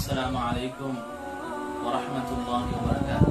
السلام عليكم ورحمة الله وبركاته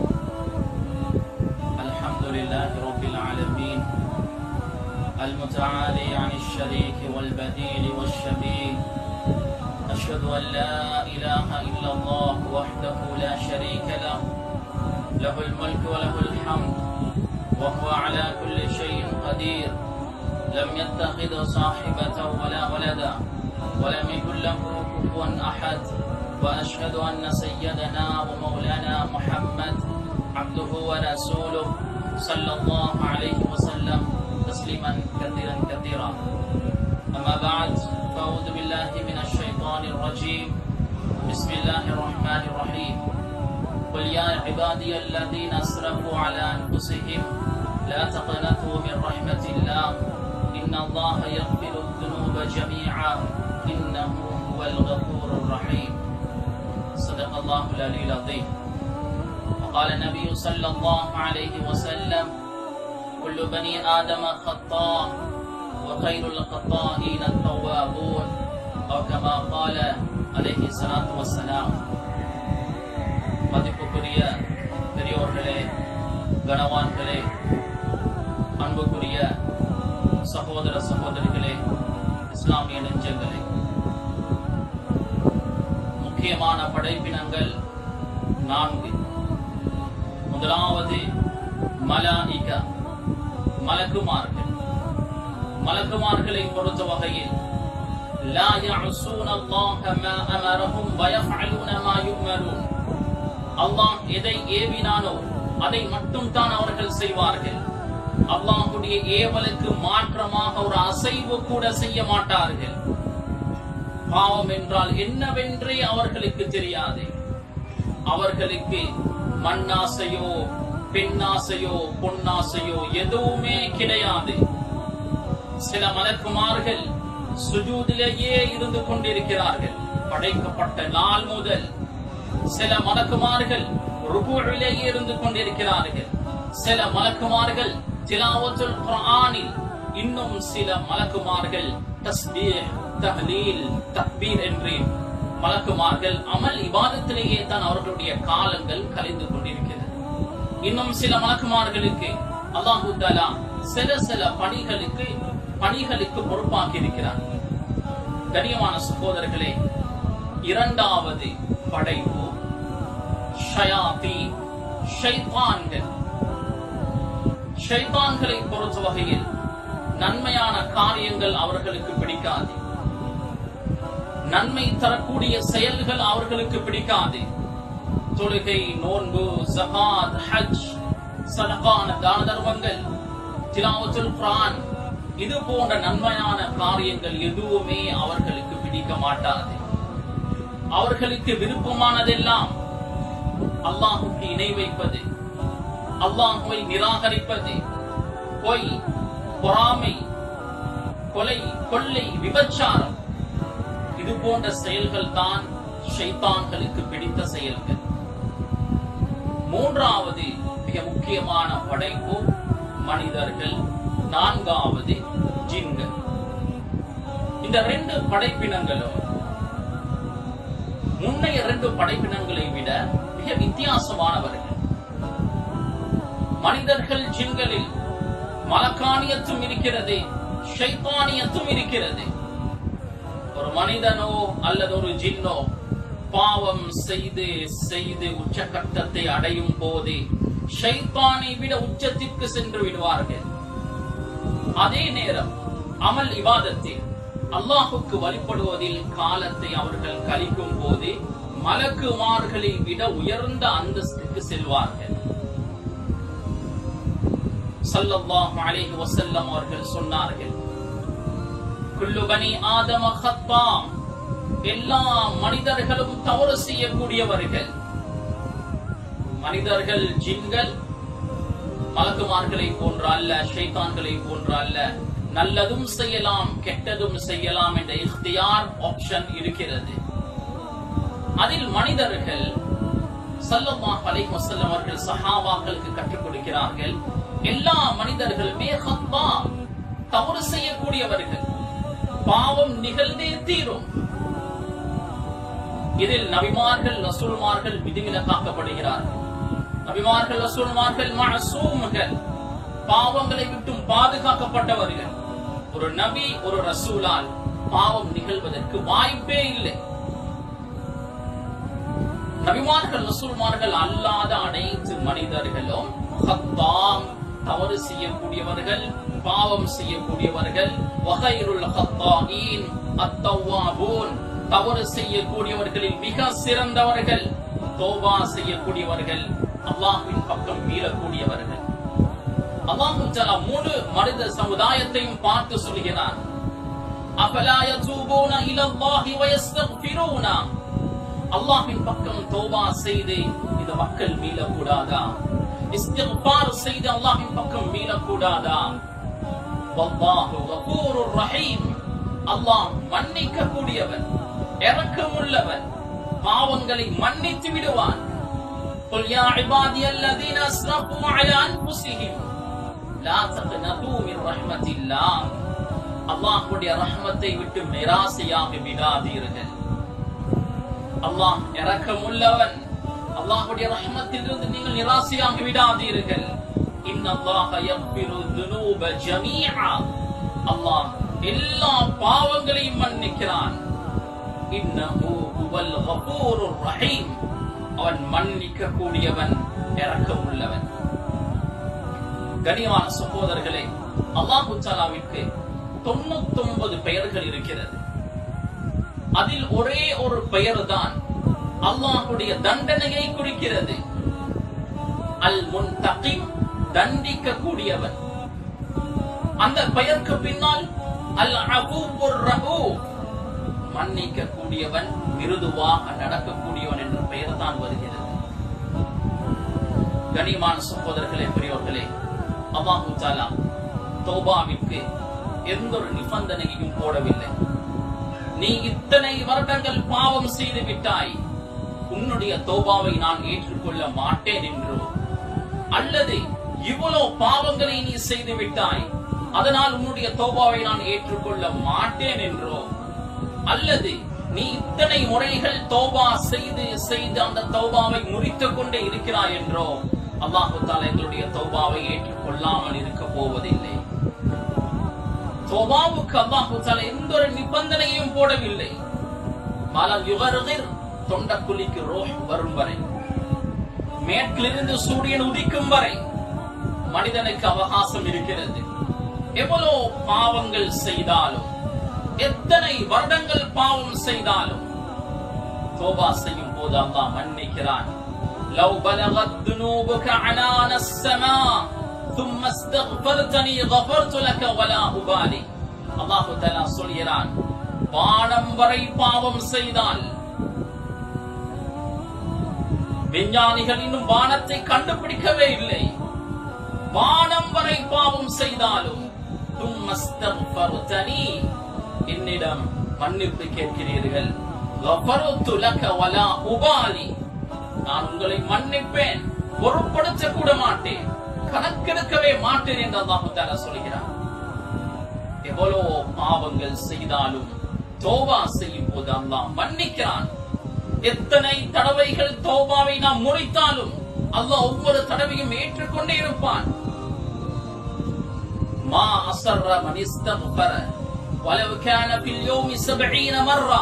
الحمد لله رب العالمين المتعالي عن الشريك والبديل والشبيه أشهد أن لا إله إلا الله وحده لا شريك له له الملك وله الحمد وهو على كل شيء قدير لم يتخذ صاحبة ولا ولدا ولم يكن له كفوا أحد وأشهد أن سيدنا ومولانا محمد عبده ورسوله صلى الله عليه وسلم تسليما كثيرا كثيرا أما بعد فأعوذ بالله من الشيطان الرجيم بسم الله الرحمن الرحيم قل يا عبادي الذين أسرفوا على أنفسهم لا تقنطوا من رحمة الله إن الله يغفر الذنوب جميعا إنه هو الغفور الرحيم صدق الله العلي العظيم وقال النبي صلى الله عليه وسلم كل بني آدم خطاء وخير الخطائين التوابون أو كما قال عليه الصلاة والسلام மதிப்புக்குரிய பெரியோர்களே கனவான்களே அன்புக்குரிய சகோதர சகோதரிகளே இஸ்லாமிய நெஞ்சங்களே முக்கியமான படைப்பினங்கள் நான்கு முதலாவது மலானிகா மலக்குமார்கள் மலக்குமார்களை பொறுத்த வகையில் لا يعصون الله ما أمرهم ويفعلون ما يؤمرون அல்லாஹ் எதை ஏவினானோ அதை மட்டும் தான் அவர்கள் செய்வார்கள் அல்லாஹுடைய ஏவலுக்கு மாற்றமாக ஒரு அசைவு கூட செய்ய மாட்டார்கள் பாவம் என்றால் என்னவென்றே அவர்களுக்கு தெரியாது அவர்களுக்கு மண்ணாசையோ பெண்ணாசையோ பொன்னாசையோ எதுவுமே கிடையாது சில மலக்குமார்கள் சுஜூதிலேயே இருந்து கொண்டிருக்கிறார்கள் படைக்கப்பட்ட நாள் முதல் சில மலக்குமார்கள் ருபுவிலேயே இருந்து கொண்டிருக்கிறார்கள் சில மலக்குமார்கள் திலாவத்துல் குர்ஆனில் இன்னும் சில மலக்குமார்கள் தஸ்பீஹ் தஹ்லீல் தக்பீர் என்று மலக்குமார்கள் அமல் இபாதத்திலேயே தான் அவர்களுடைய காலங்கள் கலைந்து கொண்டிருக்கிறது இன்னும் சில மலக்குமார்களுக்கு அல்லாஹு தஆலா சில சில பணிகளுக்கு பணிகளுக்கு பொறுப்பாக்கி இருக்கிறார் கண்ணியமான சகோதரர்களே இரண்டாவது படைப்பு ஷயாத்தி ஷைத்தான்கள் ஷைத்தான்களை பொறுத்த வகையில் நன்மையான காரியங்கள் அவர்களுக்கு பிடிக்காது நன்மை தரக்கூடிய செயல்கள் அவர்களுக்கு பிடிக்காது தொழுகை நோன்பு ஜகாத் ஹஜ் சதகான தான தர்மங்கள் திலாவத்துல் குரான் இது போன்ற நன்மையான காரியங்கள் எதுவுமே அவர்களுக்கு பிடிக்க மாட்டாது அவர்களுக்கு விருப்பமானதெல்லாம் அல்லாஹுக்கு இணை வைப்பது அல்லாஹுவை நிராகரிப்பது பொய் பொறாமை கொலை கொள்ளை விபச்சாரம் இது போன்ற செயல்கள் தான் ஷைத்தான்களுக்கு பிடித்த செயல்கள் மூன்றாவது மிக முக்கியமான படைப்பு மனிதர்கள் நான்காவது ஜின்கள் இந்த ரெண்டு படைப்பினங்களும் முன்னைய இரண்டு படைப்பினங்களை விட மிக வித்தியாசமானவர்கள் மனிதர்கள் ஜின்களில் மலக்கானியத்தும் இருக்கிறது ஷைத்தானியத்தும் இருக்கிறது ஒரு மனிதனோ அல்லது ஒரு ஜின்னோ பாவம் செய்து செய்து உச்சகட்டத்தை அடையும் போது ஷைத்தானை விட உச்சத்திற்கு சென்று விடுவார்கள் அதே நேரம் அமல் இவாதத்தில் அல்லாஹுக்கு வழிபடுவதில் காலத்தை அவர்கள் கழிக்கும் போது மலக்குமார்களை விட உயர்ந்த அந்தஸ்துக்கு செல்வார்கள் சல்லல்லாஹு அலைஹி வஸல்லம் அவர்கள் சொன்னார்கள் குல்லு பனி ஆதம ஹத்தா எல்லா மனிதர்களும் தவறு செய்யக்கூடியவர்கள் மனிதர்கள் ஜின்கள் மலக்குமார்களை போன்ற அல்ல ஷைத்தான்களை போன்ற அல்ல நல்லதும் செய்யலாம் கெட்டதும் செய்யலாம் என்ற இஃப்தியார் ஆப்ஷன் இருக்கிறது அதில் மனிதர்கள் சல்லல்லாஹு அலைஹி வஸல்லம் அவர்கள் சஹாபாக்களுக்கு கற்றுக் கொடுக்கிறார்கள் எல்லா மனிதர்களுமே ஹத்தா தவறு செய்யக்கூடியவர்கள் பாவம் நிகழ்ந்தே தீரும் இதில் நபிமார்கள் ரசூல்மார்கள் விதிவிலக்காக்கப்படுகிறார்கள் நபிமார்கள் ரசூல்மார்கள் மஅசூம்கள் பாவங்களை விட்டும் பாதுகாக்கப்பட்டவர்கள் ஒரு நபி ஒரு ரசூலால் பாவம் நிகழ்வதற்கு வாய்ப்பே இல்லை நபிமார்கள் ரசூல்மார்கள் அல்லாத அனைத்து மனிதர்களும் ஹத்தாம் தவறு செய்யக்கூடியவர்கள் பாவம் செய்யக்கூடியவர்கள் வகைருல் ஹத்தாயின் அத்தவ்வாபூன் தவறு செய்யக்கூடியவர்களில் மிக சிறந்தவர்கள் தோபா செய்யக்கூடியவர்கள் அல்லாஹ்வின் பக்கம் மீளக்கூடியவர்கள் அல்லாஹு தஆலா முழு மனித சமுதாயத்தையும் பார்த்து சொல்கிறான் அஃபலா யதூபூன இலல்லாஹி வயஸ்தக்ஃபிரூன அல்லாஹ்வின் பக்கம் தௌபா செய்து இந்த மக்கள் மீளக்கூடாதா இஸ்திக்பார் செய்து அல்லாஹ்வின் பக்கம் மீளக்கூடாதா வல்லாஹு கஃபூருர் ரஹீம் அல்லாஹ் மன்னிக்க கூடியவன் இரக்கமுள்ளவன் பாவங்களை மன்னித்து விடுவான் قل يا عبادي الذين اسرفوا على انفسهم لا تقنطوا من رحمة الله அல்லாஹ்வுடைய ரஹ்மத்தை விட்டு நிராசையாக விடாதீர்கள் அல்லாஹ் இரக்கமுள்ளவன் அல்லாஹ்வுடைய ரஹ்மத்திலிருந்து நீங்கள் நிராசையாக விடாதீர்கள் இன்னல்லாஹ யக்ஃபிரு துனூப ஜமீஆ அல்லாஹ் எல்லா பாவங்களையும் மன்னிக்கிறான் இன்னஹு ஹுவல் கஃபூருர் ரஹீம் அவன் மன்னிக்க கூடியவன் இரக்கமுள்ளவன் கனிவான சகோதரர்களே அல்லாஹு தாலாவிற்கு தொண்ணூத்தி ஒன்பது பெயர்கள் இருக்கிறது அதில் ஒரே ஒரு பெயர் தான் அல்லாஹுடைய தண்டனையை குறிக்கிறது அல் முன்தகிம் தண்டிக்க கூடியவன் அந்த பெயருக்கு பின்னால் அல் அபூபுர் ரஹூ மன்னிக்க கூடியவன் மிருதுவாக நடக்கக்கூடியவன் என்ற பெயர் தான் வருகிறது கனிமான சகோதரர்களே பெரியோர்களே அல்லாஹு தாலா தௌபாவிற்கு எந்த ஒரு நிபந்தனையையும் போடவில்லை நீ இத்தனை வருடங்கள் பாவம் செய்து விட்டாய் உன்னுடைய தௌபாவை நான் ஏற்றுக்கொள்ள மாட்டேன் என்றோ அல்லது இவ்வளவு பாவங்களை நீ செய்து விட்டாய் அதனால் உன்னுடைய தௌபாவை நான் ஏற்றுக்கொள்ள மாட்டேன் என்றோ அல்லது நீ இத்தனை முறைகள் தௌபா செய்து செய்து அந்த தௌபாவை முறித்துக் கொண்டே இருக்கிறாய் என்றோ அல்லாஹு தாலா எங்களுடைய தௌபாவை ஏற்றுக்கொள்ளாமல் இருக்க போவதில்லை தௌபாவுக்கு அல்லாஹு தாலா எந்த ஒரு நிபந்தனையும் போடவில்லை மலம் யுகர்கிர் தொண்டக்குழிக்கு ரோஹ் வரும் வரை மேற்கிலிருந்து சூரியன் உதிக்கும் வரை மனிதனுக்கு அவகாசம் இருக்கிறது எவ்வளவு பாவங்கள் செய்தாலும் எத்தனை வருடங்கள் பாவம் செய்தாலும் தோபா செய்யும் போது அல்லாஹ் மன்னிக்கிறான் لو بلغت ذنوبك عنان السماء ثم استغفرتني غفرت لك ولا أبالي அல்லாஹு தஆலா சொல்கிறான் வானம் வரை பாவம் செய்தால் விஞ்ஞானிகள் இன்னும் வானத்தை கண்டுபிடிக்கவே இல்லை வானம் வரை பாவம் செய்தாலும் தும்மஸ்தக்ஃபர்தனி என்னிடம் மன்னிப்பு கேட்கிறீர்கள் கஃபருத்து லக வலா உபாலி நான் உங்களை மன்னிப்பேன் பொருட்படுத்த கூட மாட்டேன் கணக்கெடுக்கவே மாட்டேன் என்று அல்லாஹு தஆலா சொல்கிறார் எவ்வளவோ பாவங்கள் செய்தாலும் தோபா செய்யும் போது அல்லாஹ் மன்னிக்கிறான் எத்தனை தடவைகள் தௌபாவை நாம் முறித்தாலும் அல்லாஹ் ஒவ்வொரு தடவையும் ஏற்றுக்கொண்டே இருப்பான் மா அசர்ர மன் இஸ்தக்ஃபர வலவ் கான ஃபில் யௌமி 70 மர்ரா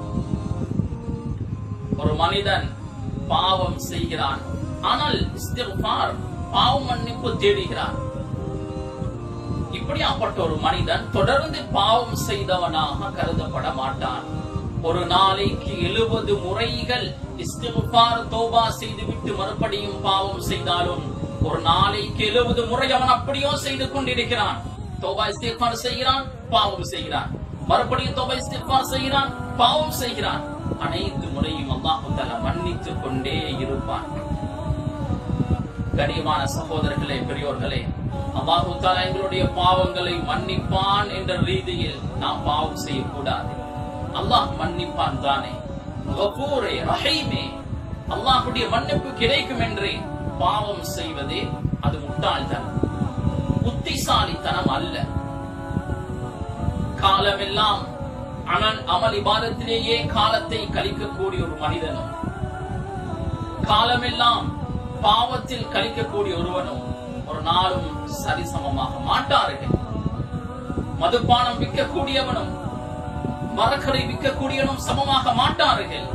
ஒரு மனிதன் பாவம் செய்கிறான் ஆனால் இஸ்திக்ஃபார் பாவ மன்னிப்பு தேடுகிறான் இப்படியாப்பட்ட ஒரு மனிதன் தொடர்ந்து பாவம் செய்தவனாக கருதப்பட மாட்டான் ஒரு நாளைக்கு எழுபது முறைகள் இஸ்திகுபார் தோபா செய்துவிட்டு மறுபடியும் பாவம் செய்தாலும் ஒரு நாளைக்கு எழுபது முறை அவன் அப்படியோ செய்து கொண்டிருக்கிறான் தோபா இஸ்திகுபார் செய்கிறான் பாவம் செய்கிறான் மறுபடியும் தோபா இஸ்திகுபார் செய்கிறான் பாவம் செய்கிறான் அனைத்து முறையும் அல்லாஹு தஆலா மன்னித்துக் கொண்டே இருப்பான் கனியமான சகோதரர்களே பெரியோர்களே அல்லாஹு தஆலா எங்களுடைய பாவங்களை மன்னிப்பான் என்ற ரீதியில் நாம் பாவம் செய்யக்கூடாது அல்லாஹ் மன்னிப்பான் தானே கஃபூரே ரஹீமே அல்லாஹ்வுடைய மன்னிப்பு கிடைக்கும் என்றே பாவம் செய்வதே அது முட்டாள்தனம் புத்திசாலித்தனம் அல்ல காலமெல்லாம் அமல் அமல் இபாதத்திலேயே காலத்தை கழிக்கக்கூடிய ஒரு மனிதனும் காலமெல்லாம் பாவத்தில் கழிக்கக்கூடிய ஒருவனும் ஒரு நாளும் சரிசமமாக மாட்டார்கள் மதுபானம் விற்கக்கூடியவனும் மரக்கரை விற்கக்கூடியவனும் சமமாக மாட்டார்கள்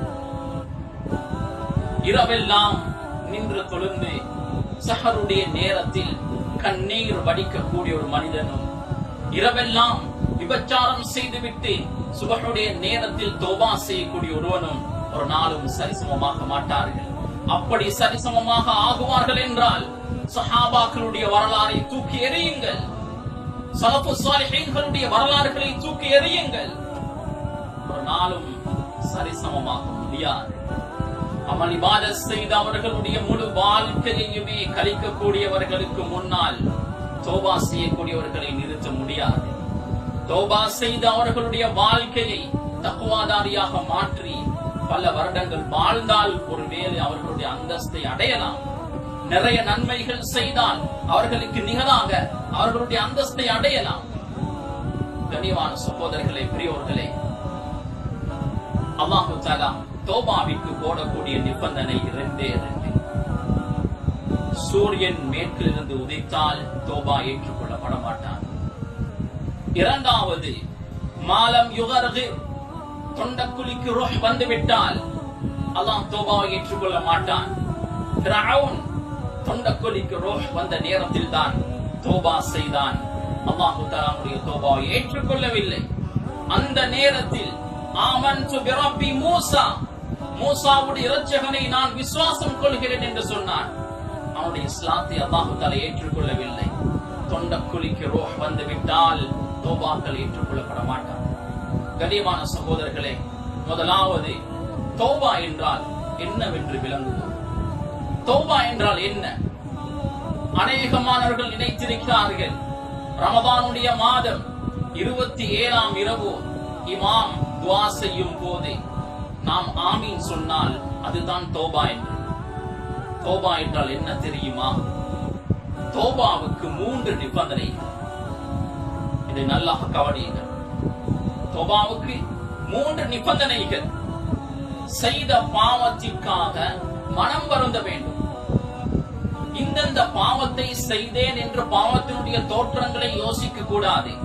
இரவெல்லாம் நின்று தொழுந்து சஹருடைய நேரத்தில் கண்ணீர் வடிக்கக்கூடிய ஒரு மனிதனும் இரவெல்லாம் விபச்சாரம் செய்துவிட்டு சுபஹுடைய நேரத்தில் தோபா செய்யக்கூடிய ஒருவனும் ஒரு நாளும் சரிசமமாக மாட்டார்கள் அப்படி சரிசமமாக ஆகுவார்கள் என்றால் சஹாபாக்களுடைய வரலாறை தூக்கி எறியுங்கள் சலப்பு சாலிஹீன்களுடைய வரலாறுகளை தூக்கி எறியுங்கள் ஒரு நாளும் சரிசமமாக முடியாது அமல் இபாதத் செய்த அவர்களுடைய முழு வாழ்க்கையையுமே கழிக்கக்கூடியவர்களுக்கு முன்னால் தோபா செய்யக்கூடியவர்களை நிறுத்த முடியாது தோபா செய்த அவர்களுடைய வாழ்க்கையை தக்குவாதாரியாக மாற்றி பல வருடங்கள் வாழ்ந்தால் ஒருவேளை அவர்களுடைய அந்தஸ்தை அடையலாம் நிறைய நன்மைகள் செய்தால் அவர்களுக்கு நிகராக அவர்களுடைய அந்தஸ்தை அடையலாம் கனிவான சகோதரர்களே பெரியோர்களே அல்லாஹு தாலா தோபாவிற்கு போடக்கூடிய நிபந்தனை இரண்டே இரண்டு சூரியன் மேற்கிலிருந்து உதித்தால் தோபா ஏற்றுக்கொள்ளப்பட மாட்டான் இரண்டாவது மாலம் யுகர்கு தொண்டக்குழிக்கு ரோஹ் வந்துவிட்டால் அல்லாஹ் தோபாவை ஏற்றுக்கொள்ள மாட்டான் ஃபிரௌன் தொண்டக்குழிக்கு ரோஹ் வந்த நேரத்தில் தான் தோபா செய்தான் அல்லாஹு தஆலாவுடைய தோபாவை ஏற்றுக்கொள்ளவில்லை அந்த நேரத்தில் ஆமன்து பிரப்பி மூசா மூசாவுடைய இரட்சகனை நான் விசுவாசம் கொள்கிறேன் என்று சொன்னான் அவனுடைய இஸ்லாத்தை அல்லாஹு தஆலா ஏற்றுக்கொள்ளவில்லை தொண்டக்குழிக்கு ரோஹ் வந்து விட்டால் தோபாக்கள் ஏற்றுக்கொள்ளப்பட மாட்டான் கண்ணியமான சகோதரர்களே முதலாவது தௌபா என்றால் என்னவென்று விளங்குவோம் தௌபா என்றால் என்ன அநேகமானவர்கள் நினைத்திருக்கிறார்கள் ரமதானுடைய மாதம் இருபத்தி ஏழாம் இரவு இமாம் துவா செய்யும் போது நாம் ஆமீன் சொன்னால் அதுதான் தோபா என்று தோபா என்றால் என்ன தெரியுமா தோபாவுக்கு மூன்று நிபந்தனை இதை நல்லா கவனியுங்கள் தோபாவுக்கு மூன்று நிபந்தனைகள் செய்த பாவத்திற்காக மனம் வருந்த வேண்டும் இந்தந்த பாவத்தை செய்தேன் என்று பாவத்தினுடைய தோற்றங்களை யோசிக்க கூடாது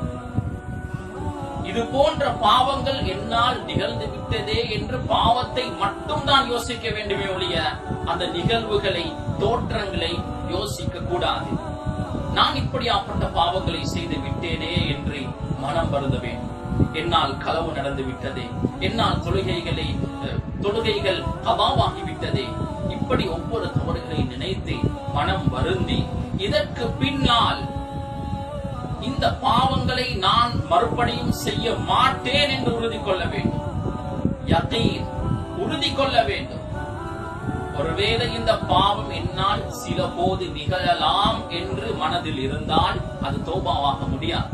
இது போன்ற பாவங்கள் என்னால் நிகழ்ந்து விட்டதே என்று பாவத்தை மட்டும் தான் யோசிக்க வேண்டுமே ஒழிய அந்த நிகழ்வுகளை தோற்றங்களை யோசிக்க கூடாது நான் இப்படியாப்பட்ட பாவங்களை செய்து விட்டேனே என்று மனம் வருந்த வேண்டும் என்னால் களவு நடந்து விட்டதே என்னால் தொழுகைகளை அஹ், தொழுகைகள் கபாவாகி விட்டதே இப்படி ஒவ்வொரு தவறுகளை நினைத்து மனம் வருந்தி இதற்கு பின்னால் இந்த பாவங்களை நான் மறுபடியும் செய்ய மாட்டேன் என்று உறுதி கொள்ள வேண்டும் யகீன் உறுதி கொள்ள வேண்டும் ஒருவேளை இந்த பாவம் என்னால் சில போது நிகழலாம் என்று மனதில் இருந்தால் அது தோபாவாக முடியாது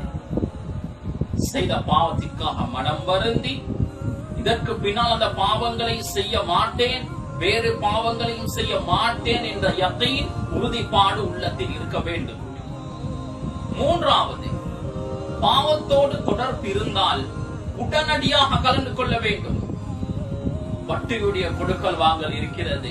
செய்த பாவத்திற்காக மனம் வருந்தி இதற்கு பின்னால் அந்த பாவங்களை செய்ய மாட்டேன் வேறு பாவங்களையும் செய்ய மாட்டேன் என்ற யகீன் உறுதிப்பாடு உள்ளத்தில் இருக்க வேண்டும் மூன்றாவது பாவத்தோடு தொடர்பு இருந்தால் உடனடியாக கலந்து கொள்ள வேண்டும் வட்டியுடைய கொடுக்கல் வாங்கல் இருக்கிறது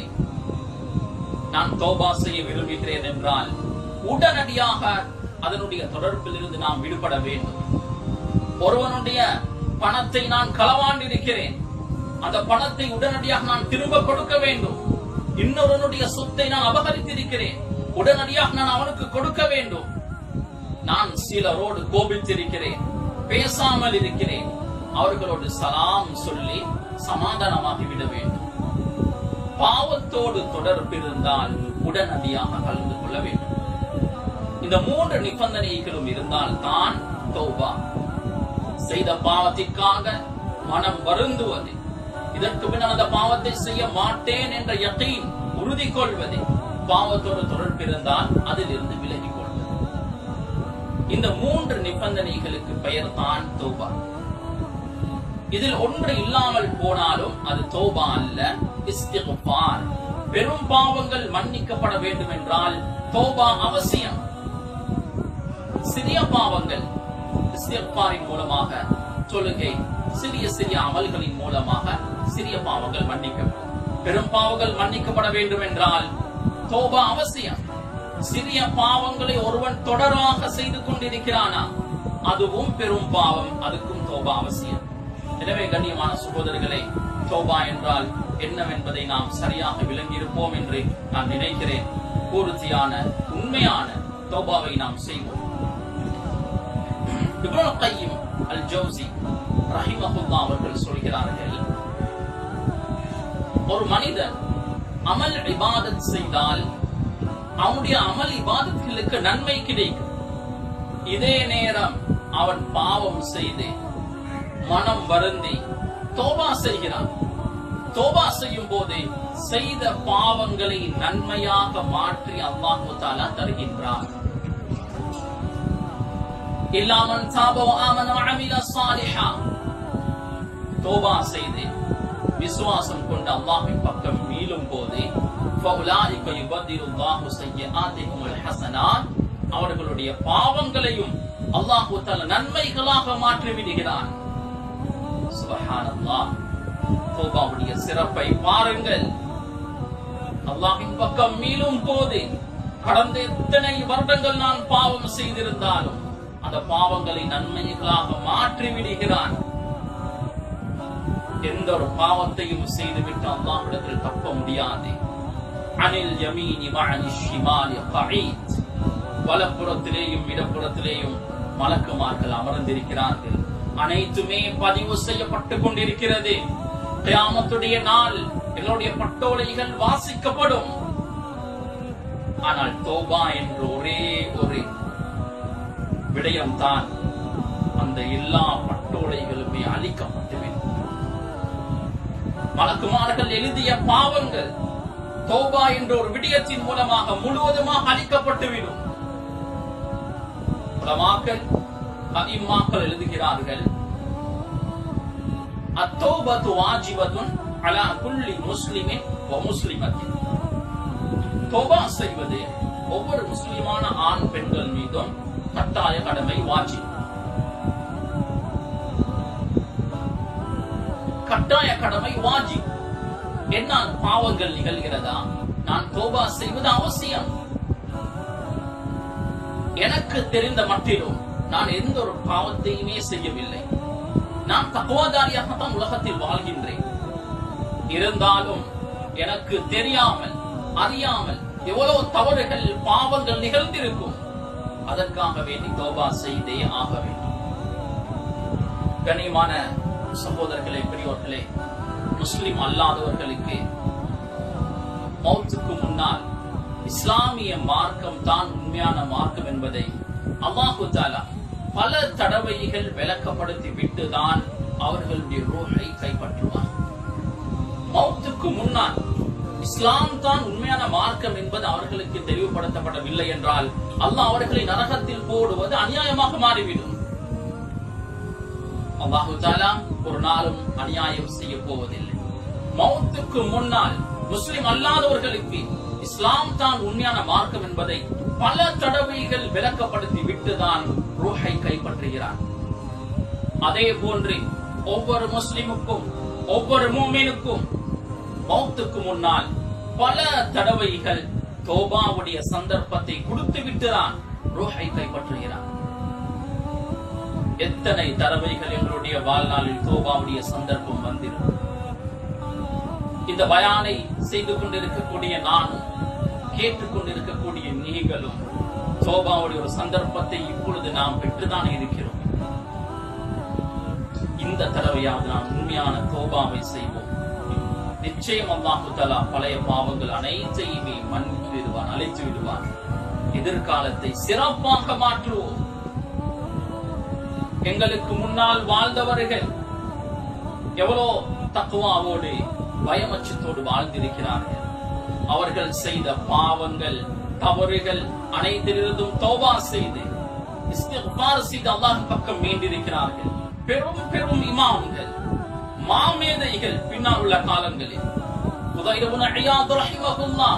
நான் தோபா செய்ய விரும்புகிறேன் என்றால் உடனடியாக அதனுடைய தொடர்பில் இருந்து நாம் விடுபட வேண்டும் ஒருவனுடைய பணத்தை நான் களவாண்டிருக்கிறேன் அந்த பணத்தை உடனடியாக நான் திரும்ப கொடுக்க வேண்டும் இன்னொருவனுடைய சொத்தை நான் அபகரித்திருக்கிறேன் உடனடியாக நான் அவனுக்கு கொடுக்க வேண்டும் நான் சிலரோடு கோபித்திருக்கிறேன் பேசாமல் இருக்கிறேன் அவர்களோடு சலாம் சொல்லி சமாதானமாகி விட வேண்டும் பாவத்தோடு தொடர்பு இருந்தால் உடனடியாக கலந்து கொள்ள வேண்டும் இந்த மூன்று நிபந்தனைகளும் இருந்தால் தான் தௌபா செய்த பாவத்திற்காக மனம் வருந்துவது இதற்கு பின்னால் அந்த பாவத்தை செய்ய மாட்டேன் என்ற யகீன் உறுதி கொள்வது பாவத்தோடு தொடர்பு இருந்தால் அதிலிருந்து விலகிக் கொள்வது இந்த மூன்று நிபந்தனைகளுக்கு பெயர் தான் தௌபா இதில் ஒன்று இல்லாமல் போனாலும் அது தௌபா அல்ல இஸ்திக்பார் பெரும் பாவங்கள் மன்னிக்கப்பட வேண்டும் என்றால் தௌபா அவசியம் சிறிய பாவங்கள் இஸ்திக்பாரின் மூலமாக தொழுகை சிறிய சிறிய அமல்களின் மூலமாக சிறிய பாவங்கள் மன்னிக்கப்படும் பெரும் பாவங்கள் மன்னிக்கப்பட வேண்டும் என்றால் தோபா அவசியம் சிறிய பாவங்களை ஒருவன் தொடராக செய்து கொண்டிருக்கிறானா அதுவும் பெரும் பாவம் அதுக்கும் தோபா அவசியம் எனவே கண்ணியமான சகோதரர்களே தோபா என்றால் என்னவென்பதை நாம் சரியாக விளங்கியிருப்போம் என்று நான் நினைக்கிறேன் பூர்த்தியான உண்மையான தோபாவை நாம் செய்வோம் இப்னு கையும் அல் ஜௌசி ரஹிமஹுல்லா அவர்கள் சொல்கிறார்கள் ஒரு மனிதன் அமல் இபாதத் செய்தால் அவனுடைய அமல் இபாதத்துகளுக்கு நன்மை கிடைக்கும் இதே நேரம் அவன் பாவம் செய்து மனம் வருந்தி தோபா செய்கிறான் தோபா செய்யும் போது செய்த பாவங்களை நன்மையாக மாற்றி அல்லாஹு தாலா தருகின்றான் இல்லாமன் தாபோ ஆமன அமில சாலிஹா தோபா செய்து விசுவாசம் கொண்டு அல்லாஹ்வின் பக்கம் மீளும் போது فَأُولَٰئِكَ يُبَدِّلُ اللَّهُ سَيِّئَاتِهِمُ الْحَسَنَاتِ அவர்களுடைய பாவங்களையும் அல்லாஹு தஆலா நன்மைகளாக மாற்றி விடுகிறான் சுபஹானல்லாஹ் தௌபாவுடைய சிறப்பை பாருங்கள் அல்லாஹ்வின் பக்கம் மீளும் போது கடந்த எத்தனை வருடங்கள் நான் பாவம் செய்திருந்தாலும் அந்த பாவங்களை நன்மைகளாக மாற்றி விடுகிறான் எந்த ஒரு பாவத்தையும் செய்துவிட்டு அல்லாஹ்விடத்தில் தப்ப முடியாது அனில் யமீனி வஅனி ஷிமாலி கஈத் வலப்புறத்திலேயும் இடப்புறத்திலேயும் மலக்குமார்கள் அமர்ந்திருக்கிறார்கள் அனைத்துமே பதிவு செய்யப்பட்டுக் கொண்டிருக்கிறது கியாமத்துடைய நாள் எங்களுடைய பட்டோலைகள் வாசிக்கப்படும் ஆனால் தோபா என்ற ஒரே ஒரு விடயம்தான் அந்த எல்லா பட்டோலைகளுமே அழிக்கப்பட்டுவிடும் மலக்குமார்கள் எழுதிய பாவங்கள் தௌபா என்ற ஒரு விடயத்தின் மூலமாக முழுவதுமாக அழிக்கப்பட்டுவிடும் உலமாக்கள் அதிமாக்கள் எழுதுகிறார்கள் அத்தௌபத்து வாஜிபத்துன் அலா குல்லி முஸ்லிமின் வ முஸ்லிமத்தின் தௌபா செய்வது ஒவ்வொரு முஸ்லிமான ஆண் பெண்கள் மீதும் கட்டாய கடமை வாஜிப் கட்டாய கடமை வாஜிப் என்னால் பாவங்கள் நிகழ்கிறதா நான் தோபா செய்வது அவசியம் எனக்கு தெரிந்த மட்டிலும் நான் எந்த ஒரு பாவத்தையுமே செய்யவில்லை நான் தக்குவாதாரியாகத்தான் உலகத்தில் வாழ்கின்றேன் இருந்தாலும் எனக்கு தெரியாமல் அறியாமல் எவ்வளவு தவறுகள் பாவங்கள் நிகழ்ந்திருக்கும் அதற்காக வேண்டி தோபா செய்தே ஆக வேண்டும் கண்ணியமான சகோதரர்களே பெரியோர்களே முஸ்லிம் அல்லாதவர்களுக்கு மௌத்துக்கு முன்னால் இஸ்லாமிய மார்க்கம் தான் உண்மையான மார்க்கம் என்பதை அல்லாஹு தாலா பல தடவைகள் விளக்கப்படுத்தி விட்டுதான் அவர்களுடைய ரூஹை கைப்பற்றுவார் மௌத்துக்கு முன்னால் இஸ்லாம் தான் உண்மையான மார்க்கம் என்பது அவர்களுக்கு தெளிவுபடுத்தப்படவில்லை என்றால் அல்லாஹ் அவர்களை நரகத்தில் போடுவது அநியாயமாக மாறிவிடும் அல்லாஹு தாலா ஒரு நாளும் அநியாயம் செய்ய போவதில்லை மௌத்துக்கு முன்னால் முஸ்லிம் அல்லாதவர்களுக்கு இஸ்லாம் தான் உண்மையான மார்க்கம் என்பதை பல தடவைகள் விளக்கப்படுத்தி விட்டுதான் ரூஹை கைப்பற்றுகிறார் அதே போன்று ஒவ்வொரு முஸ்லிமுக்கும் ஒவ்வொரு மூமினுக்கும் மௌத்துக்கு முன்னால் பல தடவைகள் தோபாவுடைய சந்தர்ப்பத்தை கொடுத்து விட்டுதான் ரூஹை கைப்பற்றுகிறார் எத்தனை தடவைகள் எங்களுடைய வாழ்நாளில் தோபாவுடைய சந்தர்ப்பம் வந்திருக்கும் இந்த பயானை செய்து கொண்டிருக்கக்கூடிய நானும் கேட்டுக்கொண்டிருக்கக்கூடிய நீங்களும் சோபாவுடைய ஒரு சந்தர்ப்பத்தை இப்பொழுது நாம் பெற்றுதான் இருக்கிறோம் இந்த தடவையாவது நாம் உண்மையான தோபாவை செய்வோம் நிச்சயம் அல்லாஹு தலா பழைய பாவங்கள் அனைத்தையுமே மன்னித்து விடுவான் அழைத்து விடுவான் எதிர்காலத்தை சிறப்பாக மாற்றுவோம் எங்களுக்கு முன்னால் வாழ்ந்தவர்கள் எவ்வளோ தக்குவாவோடு பயமச்சத்தோடு வாழ்ந்திருக்கிறார்கள் அவர்கள் செய்த பாவங்கள் தவறுகள் அனைத்திலிருந்தும் தௌபா செய்து இஸ்திக்பார் செய்து அல்லாஹ் பக்கம் மீண்டிருக்கிறார்கள் பெரும் பெரும் இமாம்கள் மாமேதைகள் பின்னால் உள்ள காலங்களில் உதயபுன ஐயாது ரஹிமகுல்லா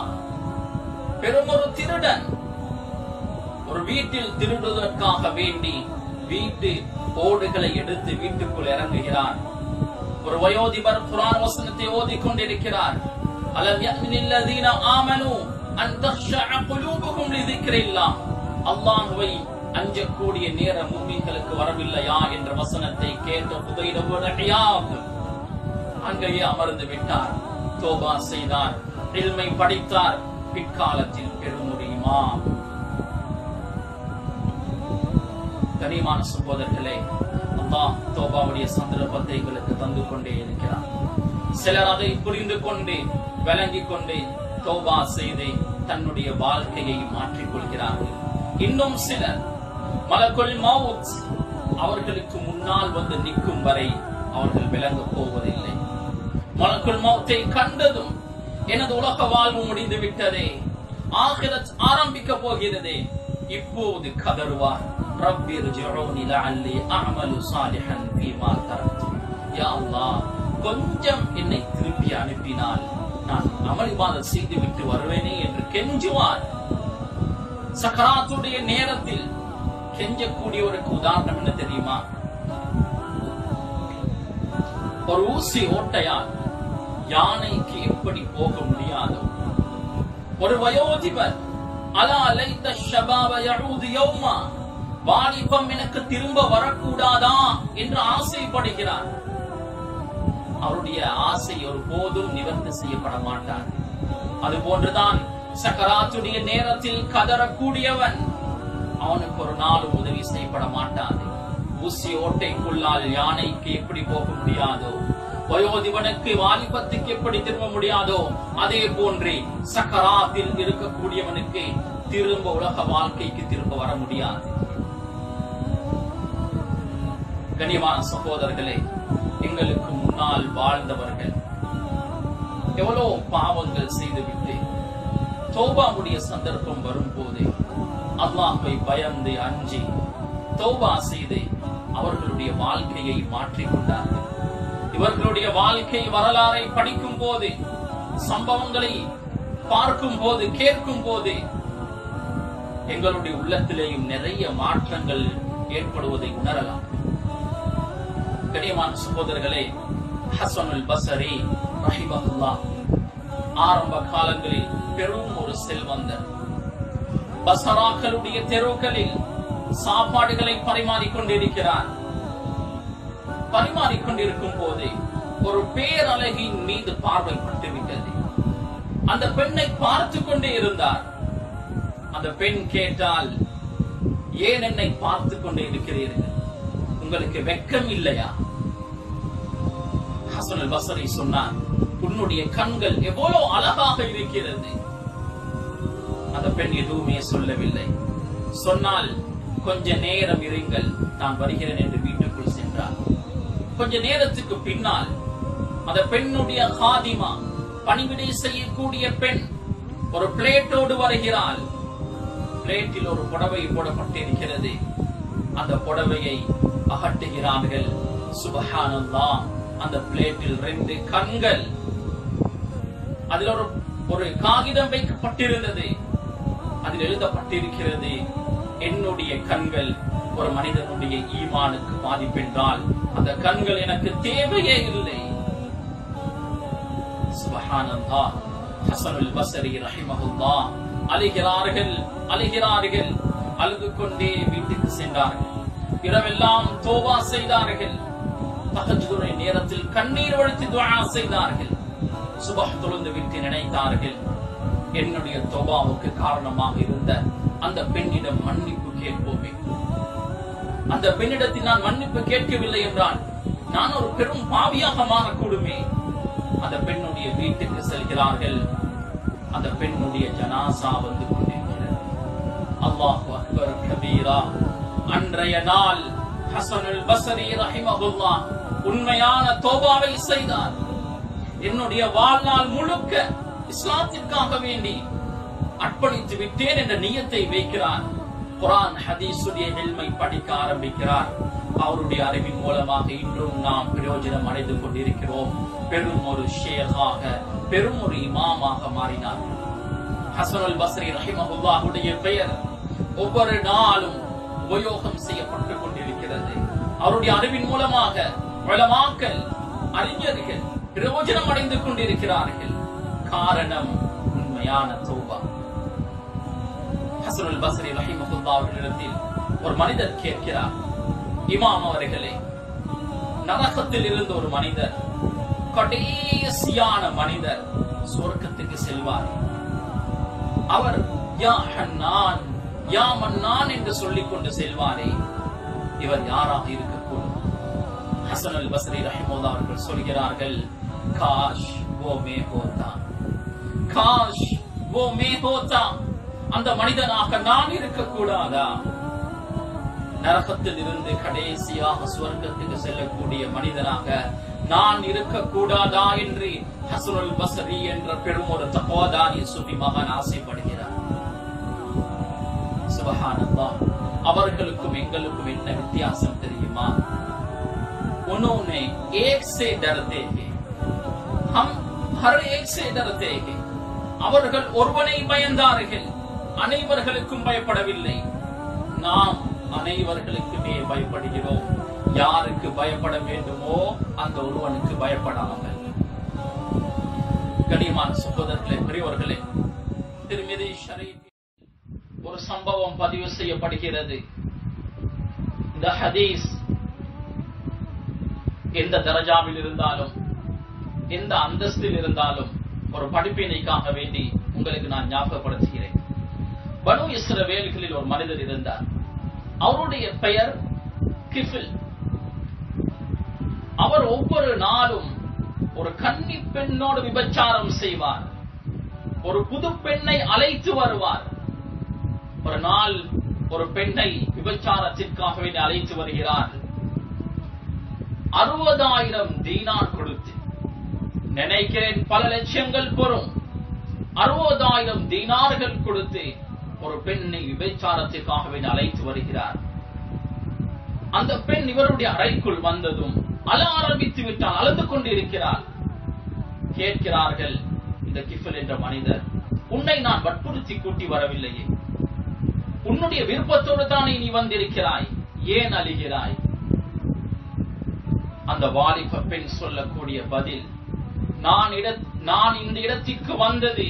பெரும் ஒரு திருடன் ஒரு வீட்டில் திருடுவதற்காக வேண்டி வீட்டு ஓடுகளை எடுத்து வீட்டுக்குள் இறங்குகிறார் ஒரு வயோதிபர் குரான் வசனத்தை ஓதிக் கொண்டிருக்கிறார் அலம் யஅ்மினில்லதீன ஆமனு அன் தக்ஷஅ குலூபுஹும் லிذிக்ரில்லாஹ் அல்லாஹ்வை அஞ்சக்கூடிய நேரம் மூமின்களுக்கு வரவில்லையா என்ற வசனத்தை கேட்ட புதையில ஒரு ஹியாப் அங்கேயே அமர்ந்து விட்டார் தோபா செய்தார் இல்மை படித்தார் பிற்காலத்தில் பெற முடியுமா கனிமான சகோதரர்களே அல்லாஹ் தோபாவுடைய சந்தர்ப்பத்தை எங்களுக்கு தந்து கொண்டே இருக்கிறார் சிலர் அதை புரிந்து கொண்டு விளங்கிக் கொண்டு தோபா செய்து தன்னுடைய வாழ்க்கையை மாற்றிக் கொள்கிறார்கள் இன்னும் சிலர் மலக்குல் மவுத் அவர்களுக்கு முன்னால் வந்து நிற்கும் வரை அவர்கள் விளங்கப் போவதில்லை மலக்குல் மௌத்தை கண்டதும் எனது உலக வாழ்வு முடிந்து விட்டதே ஆகிரத் ஆரம்பிக்க போகிறதே இப்போது கதறுவார் ரப்பி ர்ஜிஊனி லஅல்லி அஅமலு சாலிஹன் ஃபீமா தரக்து யா அல்லாஹ் கொஞ்சம் என்னை திருப்பி அனுப்பினால் நான் அமளிவாதம் செய்து விட்டு வருவேனே என்று கெஞ்சுவார் சக்கராத்துடைய நேரத்தில் கெஞ்சக்கூடியவருக்கு உதாரணம் என்ன தெரியுமா ஒரு ஊசி ஓட்டையால் யானைக்கு எப்படி போக முடியாதோ ஒரு வயோதிபர் அலா அலைத்த ஷபாப யஊது யௌமா வாலிபம் எனக்கு திரும்ப வரக்கூடாதா என்று ஆசைப்படுகிறார் அவருடைய ஆசை ஒரு போதும் நிவர்த்தி செய்யப்பட மாட்டார் அது போன்றுதான் சக்கராத்துடைய நேரத்தில் கதறக்கூடியவன் அவனுக்கு ஒரு நாளும் உதவி செய்யப்பட மாட்டாது ஊசி ஓட்டைக்குள்ளால் யானைக்கு எப்படி போக முடியாதோ வயோதிபனுக்கு வாலிபத்துக்கு எப்படி திரும்ப முடியாதோ அதே போன்றே சக்கராத்தில் இருக்கக்கூடியவனுக்கு திரும்ப உலக வாழ்க்கைக்கு திரும்ப வர முடியாது கனிவான சகோதரர்களே எங்களுக்கு முன்னால் வாழ்ந்தவர்கள் எவ்வளவு பாவங்கள் செய்துவிட்டு தௌபாவுடைய சந்தர்ப்பம் வரும்போது அல்லாஹ்வை பயந்து அஞ்சி தௌபா செய்து அவர்களுடைய வாழ்க்கையை மாற்றிக் கொண்டார்கள் இவர்களுடைய வாழ்க்கை வரலாறை படிக்கும் போது சம்பவங்களை பார்க்கும் போது கேட்கும் போது எங்களுடைய உள்ளத்திலேயும் நிறைய மாற்றங்கள் ஏற்படுவதை உணரலாம் கனியமான சகோதரர்களே ஹசனுல் பசரி ரஹிமஹுல்லா ஆரம்ப காலங்களில் பெரும் ஒரு செல்வந்தர் பசராக்களுடைய தெருக்களில் சாப்பாடுகளை பரிமாறிக் கொண்டிருக்கிறார் பரிமாறிக் கொண்டிருக்கும் போது ஒரு பேரழகின் மீது பார்வை பட்டுவிட்டது அந்த பெண்ணை பார்த்து கொண்டே இருந்தார் அந்த பெண் கேட்டால் ஏன் என்னை பார்த்து கொண்டே இருக்கிறீர்கள் உங்களுக்கு வெக்கம் இல்லையா ஹசன் அல் பசரி சொன்னார் உன்னுடைய கண்கள் எவ்வளவு அழகாக இருக்கிறது அந்த பெண் எதுவுமே சொல்லவில்லை சொன்னால் கொஞ்ச நேரம் இருங்கள் நான் வருகிறேன் என்று வீட்டுக்குள் சென்றார் கொஞ்ச நேரத்துக்கு பின்னால் அந்த பெண்ணுடைய ஹாதிமா பணிவிடை செய்யக்கூடிய பெண் ஒரு பிளேட்டோடு வருகிறாள் பிளேட்டில் ஒரு புடவை போடப்பட்டிருக்கிறது அந்த புடவையை அகட்டுகிறார்கள் சுபஹானல்லாஹ் அந்த பிளேட்டில் ரெண்டு கண்கள் அதில் ஒரு ஒரு காகிதம் வைக்கப்பட்டிருந்தது அதில் எழுதப்பட்டிருக்கிறது என்னுடைய கண்கள் ஒரு மனிதனுடைய ஈமானுக்கு பாதிப்பென்றால் அந்த கண்கள் எனக்கு தேவையே இல்லை சுபஹானல்லாஹ் ஹசனுல் பஸரி ரஹிமஹுல்லாஹ் அழுகிறார்கள் அழுகிறார்கள் அழுது கொண்டே வீட்டுக்கு சென்றார்கள் இரவெல்லாம் தோவா செய்தார்கள் தஹஜ்ஜுடைய நேரத்தில் கண்ணீர் வழித்து துஆ செய்தார்கள் சுபஹ் தொழுந்து விட்டு நினைத்தார்கள் என்னுடைய தோபாவுக்கு காரணமாக இருந்த அந்த பெண்ணிடம் மன்னிப்பு கேட்போமே அந்த பெண்ணிடத்தில் நான் மன்னிப்பு கேட்கவில்லை என்றால் நான் ஒரு பெரும் பாவியாக மாறக்கூடுமே அந்த பெண்ணுடைய வீட்டுக்கு செல்கிறார்கள் அந்த பெண்ணுடைய ஜனாசா வந்து கொண்டிருக்கிறது அல்லாஹு அக்பர் கபீரா அன்றைய நாள் ஹசனுல் பஸரி ரஹிமஹுல்லாஹ் உண்மையான தோபாவை செய்தார் என்னுடைய வாழ்நாள் முழுக்க இஸ்லாத்திற்காக வேண்டி அர்ப்பணித்து விட்டேன் என்ற நியத்தை வைக்கிறார் குரான் ஹதீஸுடைய எல்மை படிக்க ஆரம்பிக்கிறார் அவருடைய அறிவின் மூலமாக இன்றும் நாம் பிரயோஜனம் அடைந்து கொண்டிருக்கிறோம் பெரும் ஒரு ஷேகாக பெரும் ஒரு இமாமாக மாறினார் ஹசனுல் பஸ்ரி ரஹிமஹுல்லாஹுடைய பெயர் ஒவ்வொரு நாளும் உபயோகம் செய்யப்பட்டுக் கொண்டிருக்கிறது அவருடைய அறிவின் மூலமாக வளமாக்கல் அறிஞர்கள் பிரயோஜனம் அடைந்து கொண்டிருக்கிறார்கள் காரணம் உண்மையான தௌபா ஹசனுல் பஸ்ரி ரஹிமஹுல்லா அவர்களிடத்தில் ஒரு மனிதர் கேட்கிறார் இமாம் அவர்களே நரகத்தில் இருந்த ஒரு மனிதர் கடைசியான மனிதர் சொர்க்கத்துக்கு செல்வார் அவர் யா ஹன்னான் யா மன்னான் என்று சொல்லிக் கொண்டு செல்வாரே இவர் யாராக இருக்கக்கூடும் ஹசன் அல் பஸ்ரி ரஹிமோதா அவர்கள் சொல்கிறார்கள் காஷ் ஓ மே ஹோதா காஷ் ஓ மே ஹோதா அந்த மனிதனாக நான் இருக்கக்கூடாதா நரகத்தில் இருந்து கடைசியாக சுவர்க்கத்துக்கு செல்லக்கூடிய மனிதனாக நான் இருக்கக்கூடாதா என்று ஹசனுல் பசரி என்ற பெரும் ஒரு தகோதாரி சுபி மகன் ஆசைப்படுகிறார் சுபஹானல்லா அவர்களுக்கும் எங்களுக்கும் என்ன வித்தியாசம் தெரியுமா उन्होंने एक से डरते हैं हम हर एक से डरते हैं அவர்கள் ஒருவனை பயந்தார்கள் அனைவர்களுக்கும் பயப்படவில்லை நாம் அனைவர்களுக்குமே பயப்படுகிறோம் யாருக்கு பயப்பட வேண்டுமோ அந்த ஒருவனுக்கு பயப்படாமல் கனிமான சகோதரர்களே பெரியவர்களே திருமதி ஷரீஃப் ஒரு சம்பவம் பதிவு செய்யப்படுகிறது இந்த ஹதீஸ் எந்த தரஜாவில் இருந்தாலும் எந்த அந்தஸ்தில் இருந்தாலும் ஒரு படிப்பினைக்காக வேண்டி உங்களுக்கு நான் ஞாபகப்படுத்துகிறேன் பனு இஸ்ரவேல்களில் ஒரு மனிதர் இருந்தார் அவருடைய பெயர் கிஃபில் அவர் ஒவ்வொரு நாளும் ஒரு கன்னி பெண்ணோடு விபச்சாரம் செய்வார் ஒரு புது பெண்ணை அழைத்து வருவார் ஒரு நாள் ஒரு பெண்ணை விபச்சாரத்திற்காக வேண்டி அழைத்து வருகிறார் அறுபதாயிரம் தீனார் கொடுத்து நினைக்கிறேன் பல லட்சங்கள் பொறும் அறுபதாயிரம் தீனார்கள் கொடுத்து ஒரு பெண்ணை விபச்சாரத்திற்காக வேண்டி அழைத்து வருகிறார் அந்த பெண் இவருடைய அறைக்குள் வந்ததும் அழ ஆரம்பித்து விட்டால் அழுது கொண்டிருக்கிறார் கேட்கிறார்கள் இந்த கிஃபில் என்ற மனிதர் உன்னை நான் வற்புறுத்தி கூட்டி வரவில்லையே உன்னுடைய விருப்பத்தோடு தானே நீ வந்திருக்கிறாய் ஏன் அழுகிறாய் அந்த வாலிப பெண் சொல்லக்கூடிய பதில் நான் இட நான் இந்த இடத்திற்கு வந்தது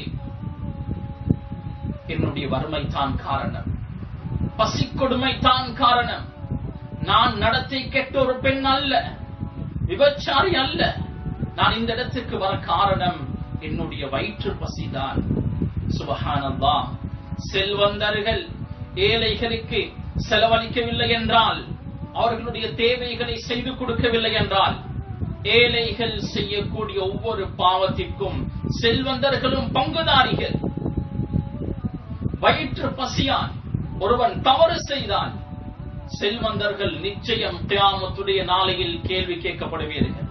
என்னுடைய வறுமை தான் காரணம் பசிக்கொடுமை தான் காரணம் நான் நடத்தை கெட்ட ஒரு பெண் அல்ல விபச்சாரி அல்ல நான் இந்த இடத்துக்கு வர காரணம் என்னுடைய வயிற்று பசிதான் சுபஹானல்லா செல்வந்தர்கள் ஏழைகளுக்கு செலவழிக்கவில்லை என்றால் அவர்களுடைய தேவைகளை செய்து கொடுக்கவில்லை என்றால் ஏழைகள் செய்யக்கூடிய ஒவ்வொரு பாவத்திற்கும் செல்வந்தர்களும் பங்குதாரிகள் வயிற்று பசியான் ஒருவன் தவறு செய்தான் செல்வந்தர்கள் நிச்சயம் கியாமத்துடைய நாளையில் கேள்வி கேட்கப்படுவீர்கள்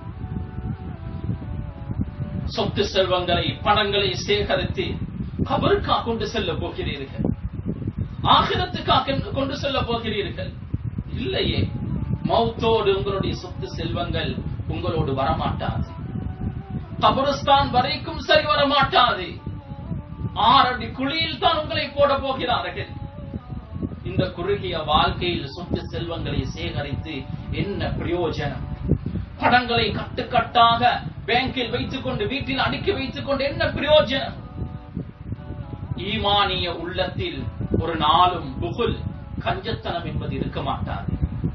சொத்து செல்வங்களை பணங்களை சேகரித்து கபருக்கா கொண்டு செல்ல போகிறீர்கள் ஆகிரத்துக்காக கொண்டு செல்ல போகிறீர்கள் இல்லையே மௌத்தோடு உங்களுடைய சொத்து செல்வங்கள் உங்களோடு வரமாட்டாது கபருஸ்தான் வரைக்கும் சரி வரமாட்டாது ஆறடி குழியில் தான் உங்களை போட போகிறார்கள் இந்த குறுகிய வாழ்க்கையில் சொத்து செல்வங்களை சேகரித்து என்ன பிரயோஜனம் படங்களை கட்டுக்கட்டாக பேங்கில் வைத்துக் கொண்டு வீட்டில் அடுக்கி வைத்துக் கொண்டு என்ன பிரயோஜனம் ஈமானிய உள்ளத்தில் ஒரு நாளும் புகுல் கஞ்சத்தனம் என்பது இருக்க மாட்டாது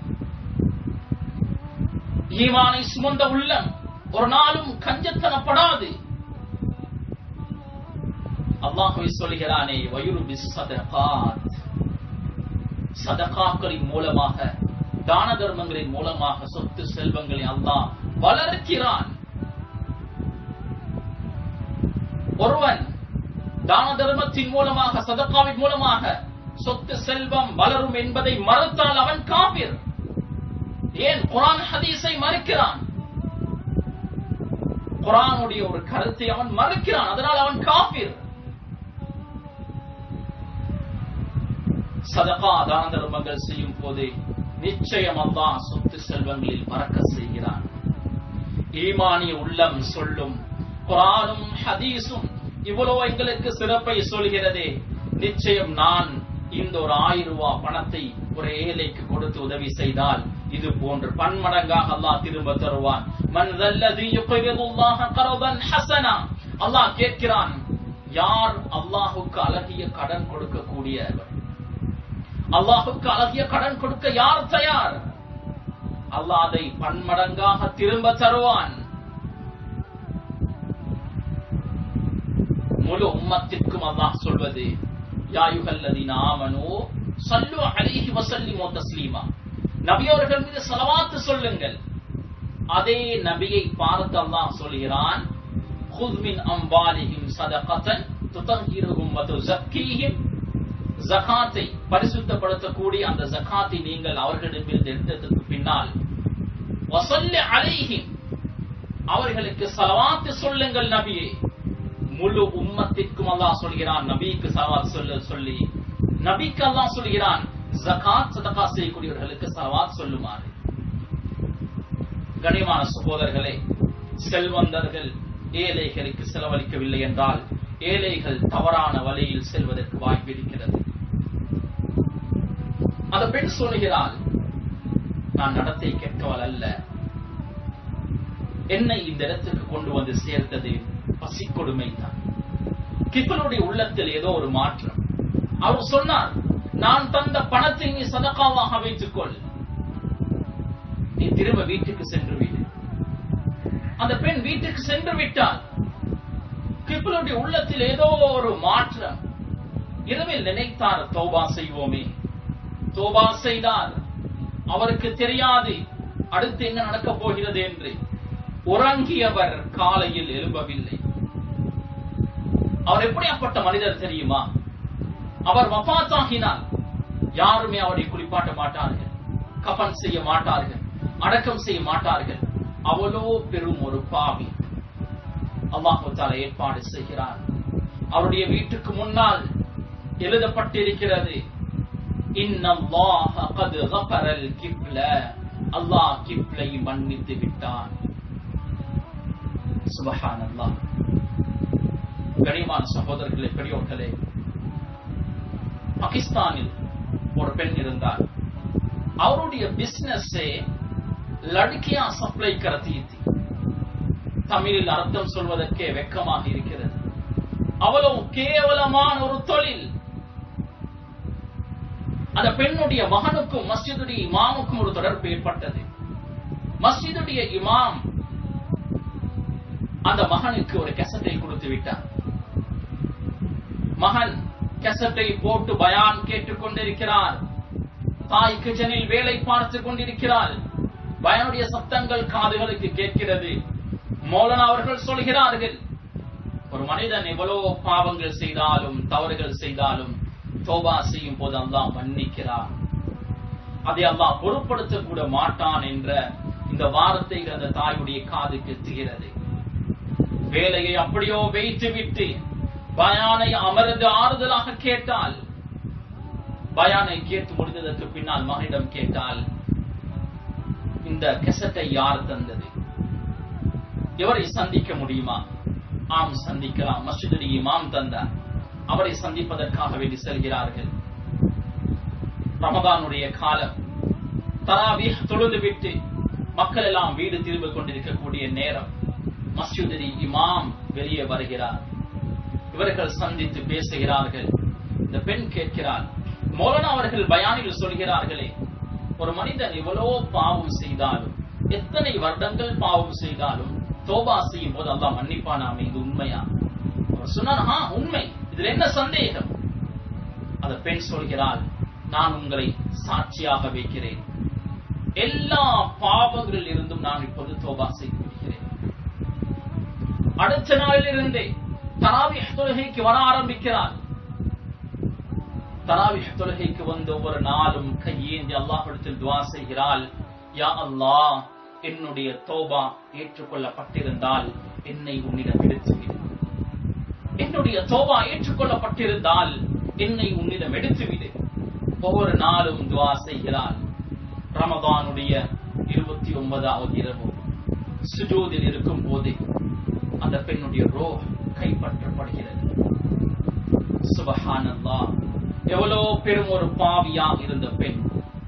ஈமானை சுமந்த உள்ளம் ஒரு நாளும் கஞ்சத்தனப்படாது அல்லாஹுவை சொல்கிறானே வயுரு சதகாத் சதகாக்களின் மூலமாக தான தர்மங்களின் மூலமாக சொத்து செல்வங்களை அல்லாஹ் வளர்க்கிறான் ஒருவன் தான தர்மத்தின் மூலமாக சதக்காவின் மூலமாக சொத்து செல்வம் வளரும் என்பதை மறுத்தால் அவன் காபிர் ஏன் குரான் ஹதீஸை மறுக்கிறான் குரானுடைய ஒரு கருத்தை அவன் மறுக்கிறான் அதனால் அவன் காபிர் சதகா தான தர்மங்கள் செய்யும் போது நிச்சயம் அல்லாஹ் சொத்து செல்வங்களில் மறக்க செய்கிறான் ஈமானிய உள்ளம் சொல்லும் குரானும் ஹதீஸும் இவ்வளவு எங்களுக்கு சிறப்பை சொல்கிறதே நிச்சயம் நான் இந்த ஒரு ஆயிரம் ரூபாய் பணத்தை ஒரு ஏழைக்கு கொடுத்து உதவி செய்தால் இது போன்று பன்மடங்காக அல்லாஹ் திரும்ப தருவான் மன் தல்லதி யுக்ரிதுல்லாஹ கரதன் ஹஸனா அல்லாஹ் கேட்கிறான் யார் அல்லாஹுக்கு அழகிய கடன் கொடுக்கக்கூடியவர் அல்லாஹுக்கு அழகிய கடன் கொடுக்க யார் தயார் அல்லாஹ் அதை பன்மடங்காக திரும்ப தருவான் முழு உம்மத்திற்கும் அல்லாஹ் சொல்வது யாயுகல்லதீன ஆமனு சல்லு அலைஹி வசல்லிமோ தஸ்லீமா நபியோர்கள் மீது சலவாத்து சொல்லுங்கள் அதே நபியை பார்த்து அல்லாஹ் சொல்கிறான் خذ من أموالهم صدقة تطهرهم وتزكيهم ஜகாத்தை பரிசுத்தப்படுத்தக்கூடிய அந்த ஜகாத்தை நீங்கள் அவர்களிடமிருந்து எடுத்ததற்கு பின்னால் வசல்ல அலைஹிம் அவர்களுக்கு சலவாத்து சொல்லுங்கள் நபியே முழு உம்மத்திற்கும் அல்லாஹ் சொல்கிறான் நபிக்கு சலவாத் சொல்ல சொல்லி நபிக்கு அல்லாஹ் சொல்கிறான் ஜகாத் சதகா செய்யக்கூடியவர்களுக்கு சலவாத் சொல்லுமாறு கனிமான சகோதரர்களே செல்வந்தர்கள் ஏழைகளுக்கு செலவழிக்கவில்லை என்றால் ஏழைகள் தவறான வழியில் செல்வதற்கு வாய்ப்பு இருக்கிறது அந்த பெண் சொல்லுகிறாள் நான் நடத்தை கெட்டவள் அல்ல என்னை இந்த இடத்துக்கு கொண்டு வந்து சேர்த்தது பசி கொடுமை தான் கிப்பனுடைய உள்ளத்தில் ஏதோ ஒரு மாற்றம் அவர் சொன்னார் நான் தந்த பணத்தை நீ சதக்காவாக வைத்துக் கொள் நீ திரும்ப வீட்டுக்கு சென்று விடு அந்த பெண் வீட்டுக்கு சென்று விட்டாள் கிப்பனுடைய உள்ளத்தில் ஏதோ ஒரு மாற்றம் இரவில் நினைத்தார் தௌபா செய்வோமே தோபா செய்தார் அவருக்கு தெரியாது அடுத்து என்ன நடக்கப் போகிறது என்று உறங்கியவர் காலையில் எழும்பவில்லை அவர் எப்படியாப்பட்ட மனிதர் தெரியுமா அவர் வபாத்தாகினால் யாருமே அவரை குளிப்பாட்ட மாட்டார்கள் கபன் செய்ய மாட்டார்கள் அடக்கம் செய்ய மாட்டார்கள் அவளோ பெரும் ஒரு பாவி அல்லாஹால ஏற்பாடு செய்கிறார் அவருடைய வீட்டுக்கு முன்னால் எழுதப்பட்டிருக்கிறது அல்லாஹ் கிப்லை மன்னித்து விட்டான் சுபஹான் அல்லாஹ் கனிமான சகோதரர்களே பெரியோர்களே பாகிஸ்தானில் ஒரு பெண் இருந்தார் அவருடைய பிசினஸ் லடுக்கியா சப்ளை கரத்தீத்தி தமிழில் அர்த்தம் சொல்வதற்கே வெக்கமாக இருக்கிறது அவ்வளவு கேவலமான ஒரு தொழில் அந்த பெண்ணுடைய மகனுக்கும் மஸ்ஜிதுடைய இமாமுக்கும் ஒரு தொடர்பு ஏற்பட்டது மஸ்ஜிதுடைய இமாம் அந்த மகனுக்கு ஒரு கெசட்டை கொடுத்து விட்டார் மகன் கெசட்டை போட்டு பயான் கேட்டுக் கொண்டிருக்கிறார் தாய் கிச்சனில் வேலை பார்த்துக் கொண்டிருக்கிறாள் பயனுடைய சத்தங்கள் காதுகளுக்கு கேட்கிறது மௌலனா அவர்கள் சொல்கிறார்கள் ஒரு மனிதன் எவ்வளவு பாவங்கள் செய்தாலும் தவறுகள் செய்தாலும் தோபா செய்யும் போது அல்லாஹ் மன்னிக்கிறார் அதை அல்லாஹ் பொருட்படுத்த கூட மாட்டான் என்ற இந்த வார்த்தைகள் அந்த தாயுடைய காதுக்கு எத்துகிறது வேலையை அப்படியோ வைத்து விட்டு பயானை அமர்ந்து ஆறுதலாக கேட்டால் பயானை கேட்டு முடிந்ததற்கு பின்னால் மகனிடம் கேட்டால் இந்த கெசட்டை யார் தந்தது இவரை சந்திக்க முடியுமா ஆம் சந்திக்கலாம் மஸ்ஜிது இமாம் தந்தார் அவரை சந்திப்பதற்காக வேண்டி செல்கிறார்கள் ரமதானுடைய காலம் தராவி தொழுது விட்டு மக்கள் எல்லாம் வீடு திரும்பிக் கொண்டிருக்கக்கூடிய நேரம் மஸ்ஜிதி இமாம் வெளியே வருகிறார் இவர்கள் சந்தித்து பேசுகிறார்கள் இந்த பெண் கேட்கிறார் மௌலனா அவர்கள் பயானில் சொல்கிறார்களே ஒரு மனிதன் எவ்வளவோ பாவம் செய்தாலும் எத்தனை வருடங்கள் பாவம் செய்தாலும் தோபா செய்யும் போது அல்லாஹ் மன்னிப்பானாமே இது உண்மையா அவர் சொன்னார் "ஆ, உண்மை இதுல என்ன சந்தேகம் அந்த பெண் சொல்கிறாள் நான் உங்களை சாட்சியாக வைக்கிறேன் எல்லா பாவங்களில் இருந்தும் நான் இப்போது தோபா செய்து விடுகிறேன் அடுத்த நாளில் இருந்தே தராவி தொழுகைக்கு வர ஆரம்பிக்கிறார் தராவி தொழுகைக்கு வந்து ஒவ்வொரு நாளும் கையேந்தி அல்லாஹ்விடத்தில் துவா செய்கிறாள் யா அல்லாஹ் என்னுடைய தோபா ஏற்றுக்கொள்ளப்பட்டிருந்தால் என்னை உன்னிடம் எடுத்துவிடு என்னுடைய தோபா ஏற்றுக்கொள்ளப்பட்டிருந்தால் என்னை உன்னிடம் எடுத்துவிடு ஒவ்வொரு நாளும் துவா செய்கிறாள் ரமதானுடைய இருபத்தி ஒன்பதாவது இரவு சுஜூதில் இருக்கும் போதே அந்த பெண்ணுடைய ரோ கைப்பற்றப்படுகிறது சுபஹானல்லாஹ் எவ்வளோ பெரும் ஒரு பாவியாக இருந்த பெண்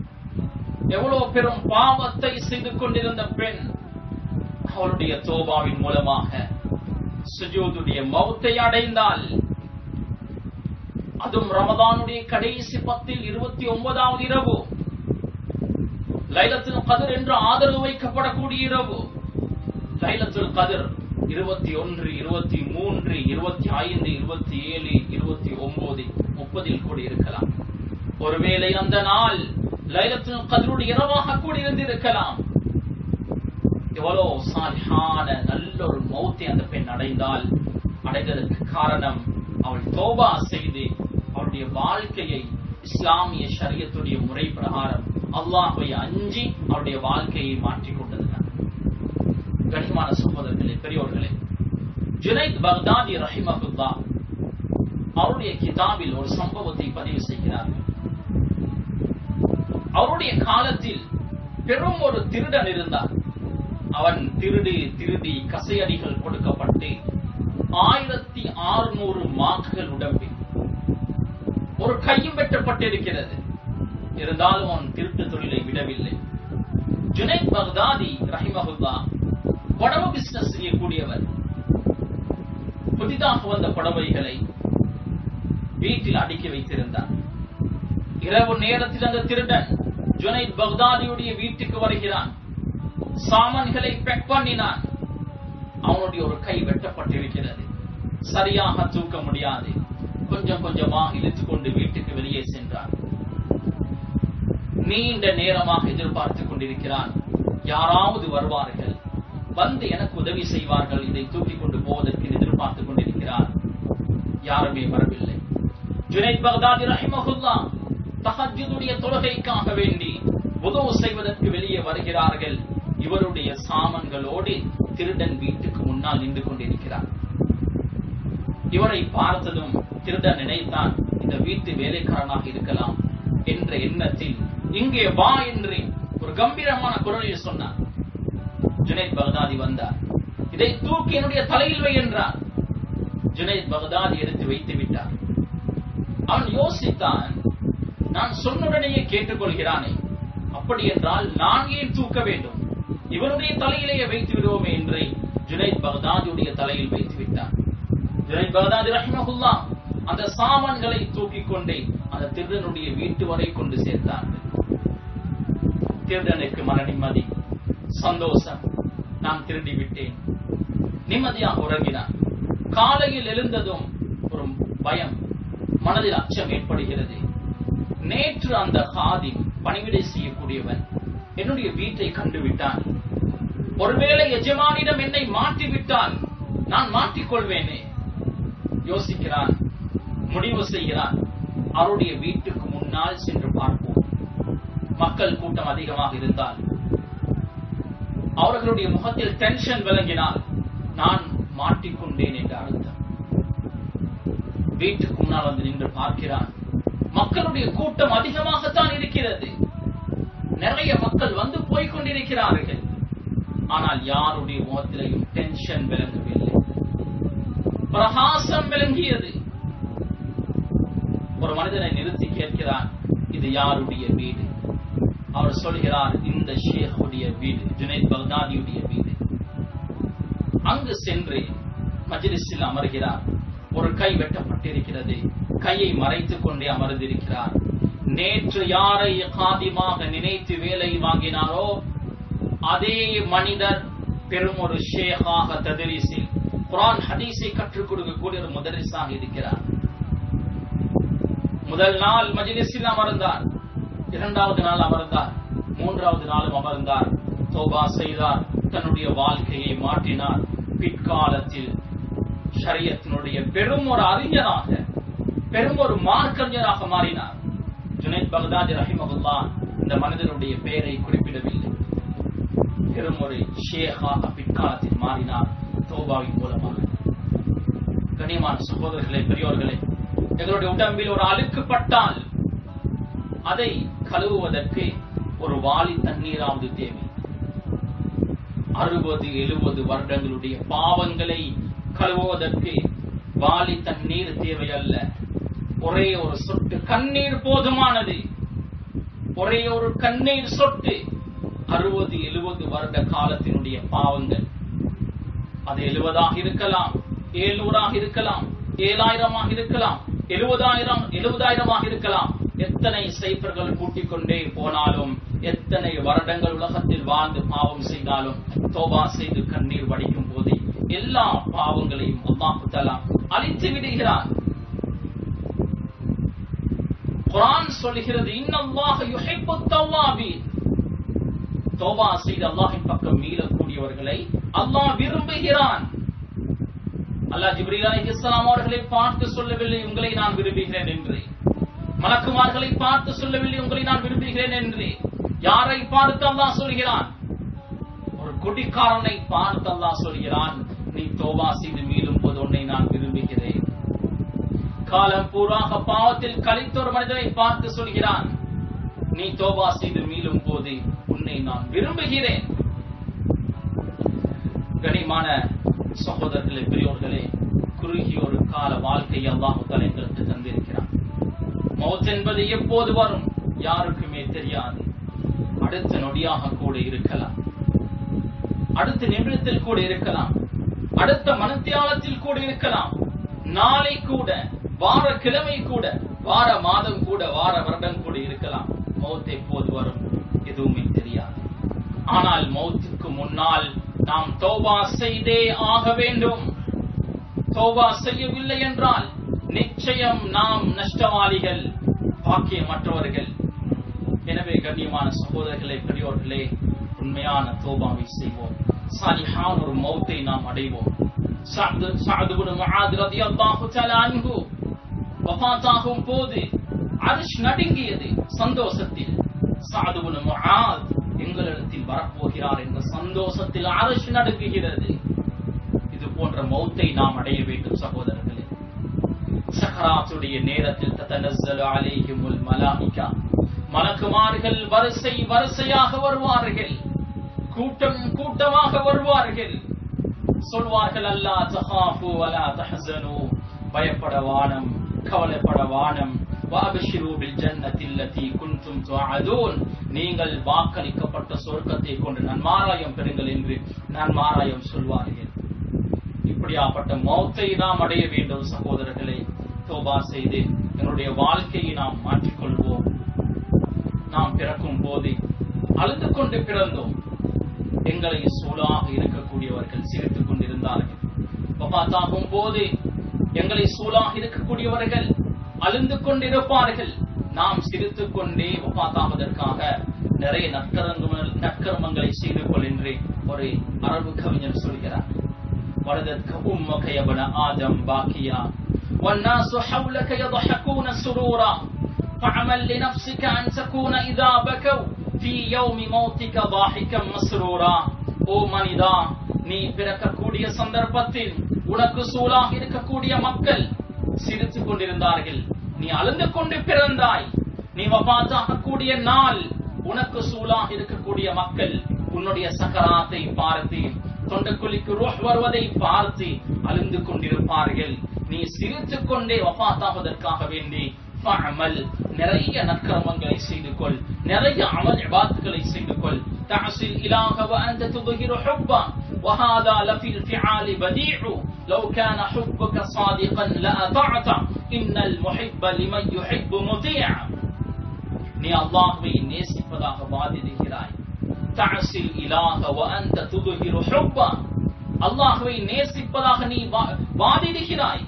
எவ்வளவு பெரும் பாவத்தை செய்து கொண்டிருந்த பெண் அவளுடைய தோபாவின் மூலமாக சுஜூதுடைய மௌத்தை அடைந்தால் அதுவும் ரமதானுடைய கடைசி பத்தில் இருபத்தி ஒன்பதாவது இரவு லைலத்துல் கதிர் என்று ஆதரவு வைக்கப்படக்கூடிய இரவு லைலத்துல் கதிர் இருபத்தி ஒன்று இருபத்தி மூன்று இருபத்தி ஐந்து இருபத்தி ஏழு இருபத்தி ஒன்பது முப்பதில் கூட இருக்கலாம் ஒருவேளை அந்த நாள் லைலத்துல் கதிருடைய இரவாக கூட இருந்திருக்கலாம் எவ்வளோ சாலிஹான நல்ல ஒரு மௌத்தை அந்த பெண் அடைந்தால் அடைந்ததற்கு காரணம் அவள் தோபா செய்து அவளுடைய வாழ்க்கையை இஸ்லாமிய ஷரியத்துடைய முறை பிரகாரம் அல்லாஹை அஞ்சி அவருடைய வாழ்க்கையை மாற்றிக் கொண்டதுதான் கனிமான சகோதரர்களே பெரியோர்களே ஜுனைத் பக்தாதி ரஹிமகுல்லா அவருடைய கிதாபில் ஒரு சம்பவத்தை பதிவு செய்கிறார்கள் அவருடைய காலத்தில் பெரும் ஒரு திருடன் இருந்தார் அவன் திருடி திருடி கசையடிகள் கொடுக்கப்பட்டு ஆயிரத்தி ஆறுநூறு மார்க்குகள் உடம்பில் ஒரு கையும் வெட்டப்பட்டிருக்கிறது இருந்தாலும் அவன் திருட்டு தொழிலை விடவில்லை ஜுனைத் பக்தாதி ரஹிமகுல்லா புடவை பிசினஸ் செய்யக்கூடியவர் புதிதாக வந்த புடவைகளை வீட்டில் அடுக்கி வைத்திருந்தார் இரவு நேரத்தில் அந்த திருடன் ஜுனைத் பக்தாதியுடைய வீட்டுக்கு வருகிறான் சாமான்களை பெக் பண்ணினான் அவனுடைய ஒரு கை வெட்டப்பட்டிருக்கிறது சரியாக தூக்க முடியாது கொஞ்சம் கொஞ்சமாக இழுத்துக் கொண்டு வீட்டுக்கு வெளியே சென்றான் நீண்ட நேரமாக எதிர்பார்த்துக் கொண்டிருக்கிறான் யாராவது வருவார்கள் வந்து எனக்கு உதவி செய்வார்கள் இதை தூக்கிக் கொண்டு போவதற்கு எதிர்பார்த்துக் கொண்டிருக்கிறார் யாருமே வரவில்லை ஜுனைத் பக்தாதி ரஹிமஹுல்லா தஹஜுடைய தொழுகைக்காக வேண்டி உதவு செய்வதற்கு வெளியே வருகிறார்கள் இவருடைய சாமன்களோடு திருடன் வீட்டுக்கு முன்னால் நின்று கொண்டிருக்கிறார் இவரை பார்த்ததும் திருடன் நினைத்தான் இந்த வீட்டு வேலைக்காரனாக இருக்கலாம் என்ற எண்ணத்தில் இங்கே வா என்று ஒரு கம்பீரமான குரலில் சொன்னார் ஜுனைத் பகதாதி வந்தார் இதை தூக்கி என்னுடைய தலையில் வை என்றார் ஜுனைத் பகதாதி எடுத்து வைத்து விட்டார் அவன் யோசித்தான் நான் சொன்னுடனேயே கேட்டுக்கொள்கிறானே அப்படி என்றால் நான் ஏன் தூக்க வேண்டும் இவனுடைய தலையிலேயே வைத்து விடுவோமே என்று ஜுனைத் பகதாதியுடைய தலையில் வைத்து விட்டான் ஜுனைத் பகதாதி ரஹ்மஹுல்லா அந்த சாமான்களை தூக்கிக் கொண்டே அந்த திருடனுடைய வீட்டு வரை கொண்டு சேர்த்தார்கள் திருடனுக்கு மன நிம்மதி சந்தோஷம் நான் திருடி விட்டேன் நிம்மதியாக உறங்கினான் காலையில் எழுந்ததும் ஒரு பயம் மனதில் அச்சம் ஏற்படுகிறது நேற்று அந்த காதி பணிவிடை செய்யக்கூடியவன் என்னுடைய வீட்டை கண்டுவிட்டான் ஒருவேளை எஜமானிடம் என்னை மாற்றிவிட்டால் நான் மாற்றிக்கொள்வேனே யோசிக்கிறான் முடிவு செய்கிறான் அவருடைய வீட்டுக்கு முன்னால் சென்று பார்ப்போம் மக்கள் கூட்டம் அதிகமாக இருந்தால் அவர்களுடைய முகத்தில் டென்ஷன் விளங்கினால் நான் மாட்டிக்கொண்டேன் என்று அர்த்தம் வீட்டுக்கு முன்னால் வந்து நின்று பார்க்கிறான் மக்களுடைய கூட்டம் அதிகமாகத்தான் இருக்கிறது நிறைய மக்கள் வந்து போய் கொண்டிருக்கிறார்கள் ஆனால் யாருடைய முகத்திலையும் டென்ஷன் விளங்கவில்லை பிரகாசம் விளங்கியது ஒரு மனிதனை நிறுத்தி கேட்கிறான் இது யாருடைய வீடு அவர் சொல்கிறார் இந்த ஷேഖுடைய வீடு ஜுனைத் பக்தாதியுடைய வீடு அங்கு சென்று மஜ்லிஸில் அமர்கிறார் ஒரு கை வெட்டப்பட்டிருக்கிறது கையை மறைத்துக் கொண்டே அமர்ந்திருக்கிறார் நேற்று யாரை காதிமாக நினைத்து வேலை வாங்கினாரோ அதே மனிதர் பெரும் ஒரு ஷேகாக ததரிசில் குரான் ஹதீஸை கற்றுக் கொடுக்கக்கூடிய ஒரு முதரிசாக இருக்கிறார் முதல் நாள் மஜ்லிஸில் அமர்ந்தார் இரண்டாவது நாள் அமர்ந்தார் மூன்றாவது நாளும் அமர்ந்தார் தோபா செய்தார் தன்னுடைய வாழ்க்கையை மாற்றினார் பிற்காலத்தில் ஷரியத்தினுடைய பெரும் ஒரு அறிஞராக பெரும் ஒரு மார்க்கறிஞராக மாறினார் ஜுனைத் பகதாதி ரஹிமகுல்லா இந்த மனிதனுடைய பெயரை குறிப்பிடவில்லை பெரும் ஒரு ஷேகாக பிற்காலத்தில் மாறினார் தோபாவின் மூலமாக கனியமான சகோதரர்களே பெரியோர்களே எங்களுடைய உடம்பில் ஒரு அழுக்கு பட்டால் அதை கழுவுவதற்கு ஒரு வாளி தண்ணீராவது தேவை அறுபது எழுபது வருடங்களுடைய பாவங்களை கழுவுவதற்கு வாளி தண்ணீர் தேவை அல்ல ஒரே ஒரு சொட்டு கண்ணீர் போதுமானது ஒரே ஒரு கண்ணீர் சொட்டு அறுபது எழுபது வருட காலத்தினுடைய பாவங்கள் அது எழுபதாக இருக்கலாம் ஏழ்நூறாக இருக்கலாம் ஏழாயிரமாக இருக்கலாம் எழுபதாயிரம் எழுபதாயிரமாக இருக்கலாம் எத்தனை சைபர்கள் கூட்டிக் கொண்டே போனாலும் எத்தனை வருடங்கள் உலகத்தில் வாழ்ந்து பாவம் செய்தாலும் தோபா செய்து கண்ணீர் வடிக்கும் போது எல்லா பாவங்களையும் அல்லாஹு தலா அழித்து விடுகிறார் குரான் சொல்லுகிறது இன்னல்லாஹ யுஹிப்பு தவ்வாபீன் தோபா செய்து அல்லாஹின் பக்கம் மீளக்கூடியவர்களை அல்லாஹ் விரும்புகிறான் அல்லாஹ் ஜிப்ரீல் அலைஹிஸ்ஸலாம் அவர்களை பார்த்து சொல்லவில்லை உங்களை நான் விரும்புகிறேன் என்று மலக்குமார்களை பார்த்து சொல்லவில்லை உங்களை நான் விரும்புகிறேன் என்று யாரை பார்த்து அல்லாஹ் சொல்கிறான் ஒரு குடிக்காரனை பார்த்து அல்லாஹ் சொல்கிறான் நீ தோபா செய்து மீளும் போது உன்னை நான் விரும்புகிறேன் காலம் பூராக பாவத்தில் கழித்த ஒரு மனிதனை பார்த்து சொல்கிறான் நீ தோபா செய்து மீளும் போது உன்னை நான் விரும்புகிறேன் கனிமான சகோதரர்களே பெரியோர்களே குறுகிய ஒரு கால வாழ்க்கையை அல்லாஹு தஆலா எங்களுக்கு தந்திருக்கிறான் மௌத் என்பது எப்போது வரும் யாருக்குமே தெரியாது அடுத்த நொடியாக கூட இருக்கலாம் அடுத்த நிமிடத்தில் கூட இருக்கலாம் அடுத்த மனத்தியாலத்தில் கூட இருக்கலாம் நாளை கூட வார கிழமை கூட வார மாதம் கூட வார வருடம் கூட இருக்கலாம் மௌத் எப்போது வரும் எதுவுமே தெரியாது ஆனால் மௌத்துக்கு முன்னால் நாம் தௌபா செய்தே ஆக வேண்டும் தௌபா செய்யவில்லை என்றால் நிச்சயம் நாம் நஷ்டவாளிகள் பாக்கியமற்றவர்கள் எனவே கண்ணியமான சகோதரர்களே பெரியோர்களே உண்மையான தோபாவை செய்வோம் சாலிஹான் ஒரு மௌத்தை நாம் அடைவோம் சஅது சஅது இப்னு முஆத் ரலியல்லாஹு தஆலா அன்ஹு வஃபாத்தாகும் போது அர்ஷ் நடுங்கியது சந்தோஷத்தில் சஅது இப்னு முஆத் எங்களிடத்தில் வரப்போகிறார் என்ற சந்தோஷத்தில் அர்ஷ் நடுங்குகிறது இது போன்ற மௌத்தை நாம் அடைய வேண்டும் சகோதரர்களே சக்கராத்துடைய நேரத்தில் தத்தனஸ்ஸலு அலைஹிமுல் மலாயிகா மலக்குமார்கள் வரிசை வரிசையாக வருவார்கள் கூட்டம் கூட்டமாக வருவார்கள் சொல்வார்கள் அல்லா தஹாஃபு வலா தஹஸனு பயப்பட வானம் கவலைப்பட வானம் வாபிஷிரு பில் ஜன்னத்தி அல்லதி குன்தும் துஅதூன் நீங்கள் வாக்களிக்கப்பட்ட சொர்க்கத்தை கொண்டு நன்மாராயம் பெறுங்கள் என்று நன்மாராயம் சொல்வார்கள் இப்படியாப்பட்ட மௌத்தை நாம் அடைய வேண்டும் சகோதரர்களே தோபா செய்து என்னுடைய வாழ்க்கையை நாம் மாற்றிக்கொள்வோம் நாம் பிறக்கும் போது அழுது கொண்டு பிறந்தோம் எங்களை சூழாக இருக்கக்கூடியவர்கள் சிரித்துக் கொண்டிருந்தார்கள் வபாத்தாகும் போது எங்களை சூழாக இருக்கக்கூடியவர்கள் அழுந்து கொண்டிருப்பார்கள் நாம் சிரித்துக் கொண்டே வபாத்தாவதற்காக நிறைய நற்கரங்கள் நற்கர்மங்களை செய்து கொள் என்று ஒரு அரபு கவிஞர் சொல்கிறார் ولدتك أمك يا ابن آدم باكيا والناس حولك يضحكون سرورا فعمل لنفسك أن تكون إذا بكوا في يوم موتك ضاحكا مسرورا ஓ மனிதா நீ பிறக்கக்கூடிய சந்தர்ப்பத்தில் உனக்கு சூழாக இருக்கக்கூடிய மக்கள் சிரித்துக் கொண்டிருந்தார்கள் நீ அழுந்து கொண்டு பிறந்தாய் நீ வபாத்தாகக்கூடிய நாள் உனக்கு சூழாக இருக்கக்கூடிய மக்கள் உன்னுடைய சக்கராத்தை பார்த்து தொண்டக்குழிக்கு ரோஹ் வருவதை பார்த்து அழுந்து கொண்டிருப்பார்கள் நீ சிரித்துக் கொண்டே வபாத்தாவதற்காக வேண்டி ஃபஅமல் நிறைய நற்கர்மங்களை செய்து கொள் நிறைய அமல் இபாத்துகளை செய்து கொள் تعصي الإله وأنت تظهر حبا وهذا لفي الفعال بديع لو كان حبك صادقا لأطعت إن المحب لمن يحب مطيع நீ அல்லாஹ்வை நேசிப்பதாக வாதிடுகிறாய் தஅசில் இலாஹ வஅன்த துதுஹிரு ஹுப்பா அல்லாஹ்வை நேசிப்பதாக நீ வா- வாதிடுகிறாய்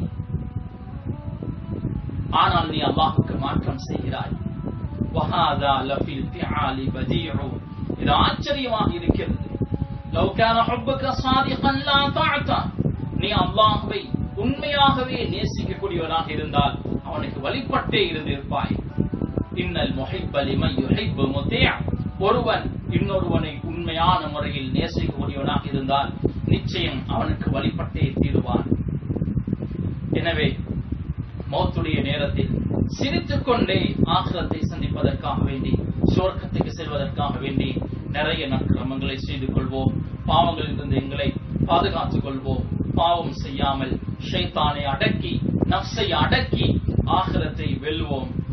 ஆனால் நீ அல்லாஹ்வுக்கு மாற்றம் செய்கிறாய் வஹாதா லஃபில் ஃபிஆலி பதீஉ இது ஆச்சரியமாக இருக்கிறது லவ் கான ஹுப்புக சாதிகன் லா தஅத நீ அல்லாஹ்வை உண்மையாகவே நேசிக்கக்கூடியவனாக இருந்தால் அவனுக்கு வழிபட்டே இருந்திருப்பாய் இன்னல் முஹிப்ப லிமன் யுஹிப்பு முத்தீஅ ஒருவன் இன்னொருவனை உண்மையான முறையில் நேசிக்கக்கூடியவனாக இருந்தால் நிச்சயம் அவனுக்கு வழிபட்டே தீருவான் எனவே மௌத்துடைய நேரத்தில் சிரித்துக் கொண்டே ஆகிரத்தை சந்திப்பதற்காக வேண்டி சுவர்க்கத்துக்கு செல்வதற்காக வேண்டி நிறைய நற்கிரமங்களை செய்து கொள்வோம் பாவங்களில் இருந்து எங்களை பாதுகாத்துக் கொள்வோம் பாவம் செய்யாமல் ஷைத்தானை அடக்கி நப்சை அடக்கி ஆகிரத்தை வெல்வோம்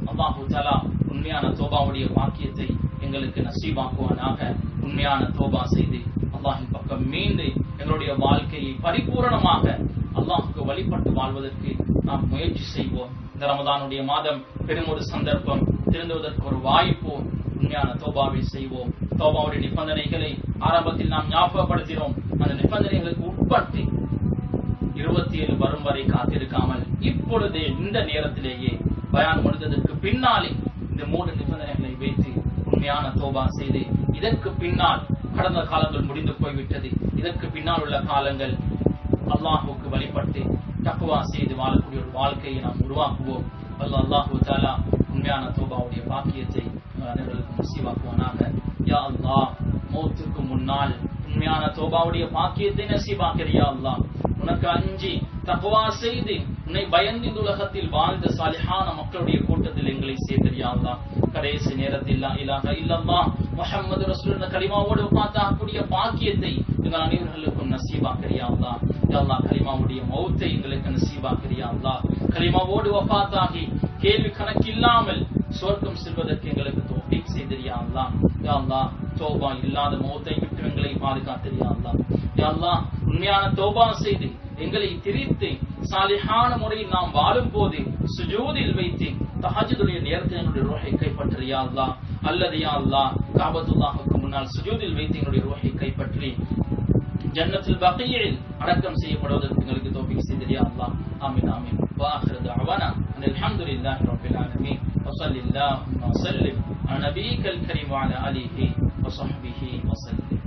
அல்லாஹு தஆலா உண்மையான தோபாவுடைய பாக்கியத்தை எங்களுக்கு நசீபாக்குவானாக உண்மையான தோபா செய்து அல்லாஹின் பக்கம் மீண்டு எங்களுடைய வாழ்க்கையை பரிபூரணமாக அல்லாஹுக்கு வழிபட்டு வாழ்வதற்கு நாம் முயற்சி செய்வோம் இந்த ரமதானுடைய மாதம் பெரும் ஒரு சந்தர்ப்பம் திருந்துவதற்கு ஒரு வாய்ப்பு உண்மையான தோபாவை செய்வோம் தோபாவுடைய நிபந்தனைகளை ஆரம்பத்தில் நாம் ஞாபகப்படுத்தினோம் அந்த நிபந்தனைகளுக்கு உட்பட்டு இருபத்தி ஏழு வரும் வரை காத்திருக்காமல் இப்பொழுதே இந்த நேரத்திலேயே பயான் முடிந்ததற்கு பின்னாலே இந்த மூன்று நிபந்தனைகளை வைத்து உண்மையான தோபா செய்து இதற்கு பின்னால் கடந்த காலங்கள் முடிந்து போய்விட்டது இதற்கு பின்னால் உள்ள காலங்கள் அல்லாஹுக்கு வழிபட்டு தக்குவா செய்து வாழக்கூடிய ஒரு வாழ்க்கையை நாம் உருவாக்குவோம் வல்ல அல்லாஹு தாலா உண்மையான தோபாவுடைய பாக்கியத்தை அனைவருக்கும் நசீவாக்குவானாக யா அல்லாஹ் மௌத்துக்கு முன்னால் உண்மையான தோபாவுடைய பாக்கியத்தை நசீபாக்கிறியா அல்லாஹ் உனக்கு அஞ்சி தக்குவா செய்து உன்னை பயந்து இந்த உலகத்தில் வாழ்ந்த சாலிஹான மக்களுடைய கூட்டத்தில் எங்களை சேர்த்தறியா அல்லாஹ் கடைசி நேரத்தில் லா இலாஹ இல்லல்லாஹ் முஹம்மது ரசூல் என்ற கலிமாவோடு பார்த்தாக்கூடிய பாக்கியத்தை எங்கள் அனைவர்களுக்கும் நசீபாக்கிறியா அல்லாஹ் யா அல்லாஹ் கலிமாவுடைய மௌத்தை எங்களுக்கு நசீபாக்கிறியா அல்லாஹ் கலிமாவோடு வஃபாத்தாகி கேள்வி கணக்கில்லாமல் சொர்க்கம் செல்வதற்கு எங்களுக்கு தௌஃபீக் செய்திரியா அல்லாஹ் யா அல்லாஹ் தௌபா இல்லாத மௌத்தை விட்டு எங்களை பாதுகாத்திரியா அல்லாஹ் யா அல்லாஹ் உண்மையான தௌபா செய்து எங்களை திரித்து சாலிஹான முறையில் நாம் வாழும் போது சுஜூதில் வைத்து தஹஜுடைய நேரத்தில் என்னுடைய ரோஹை கைப்பற்றியா அல்லாஹ் அல்லது யா அல்லாஹ் காபத்துல்லாஹுக்கு முன்னால் சுஜூதில் வைத்து எங்களுடைய ரோஹை கைப்பற்றி ஜன்னத்தில் பகையில் அடக்கம் செய்யப்படுவதற்கு எங்களுக்கு தோப்பிக் செய்தியா அல்லாஹ் ஆமீன் ஆமீன் واخر دعوانا ان الحمد لله رب العالمين وصل اللهم وسلم على نبيك الكريم وعلى اله وصحبه وسلم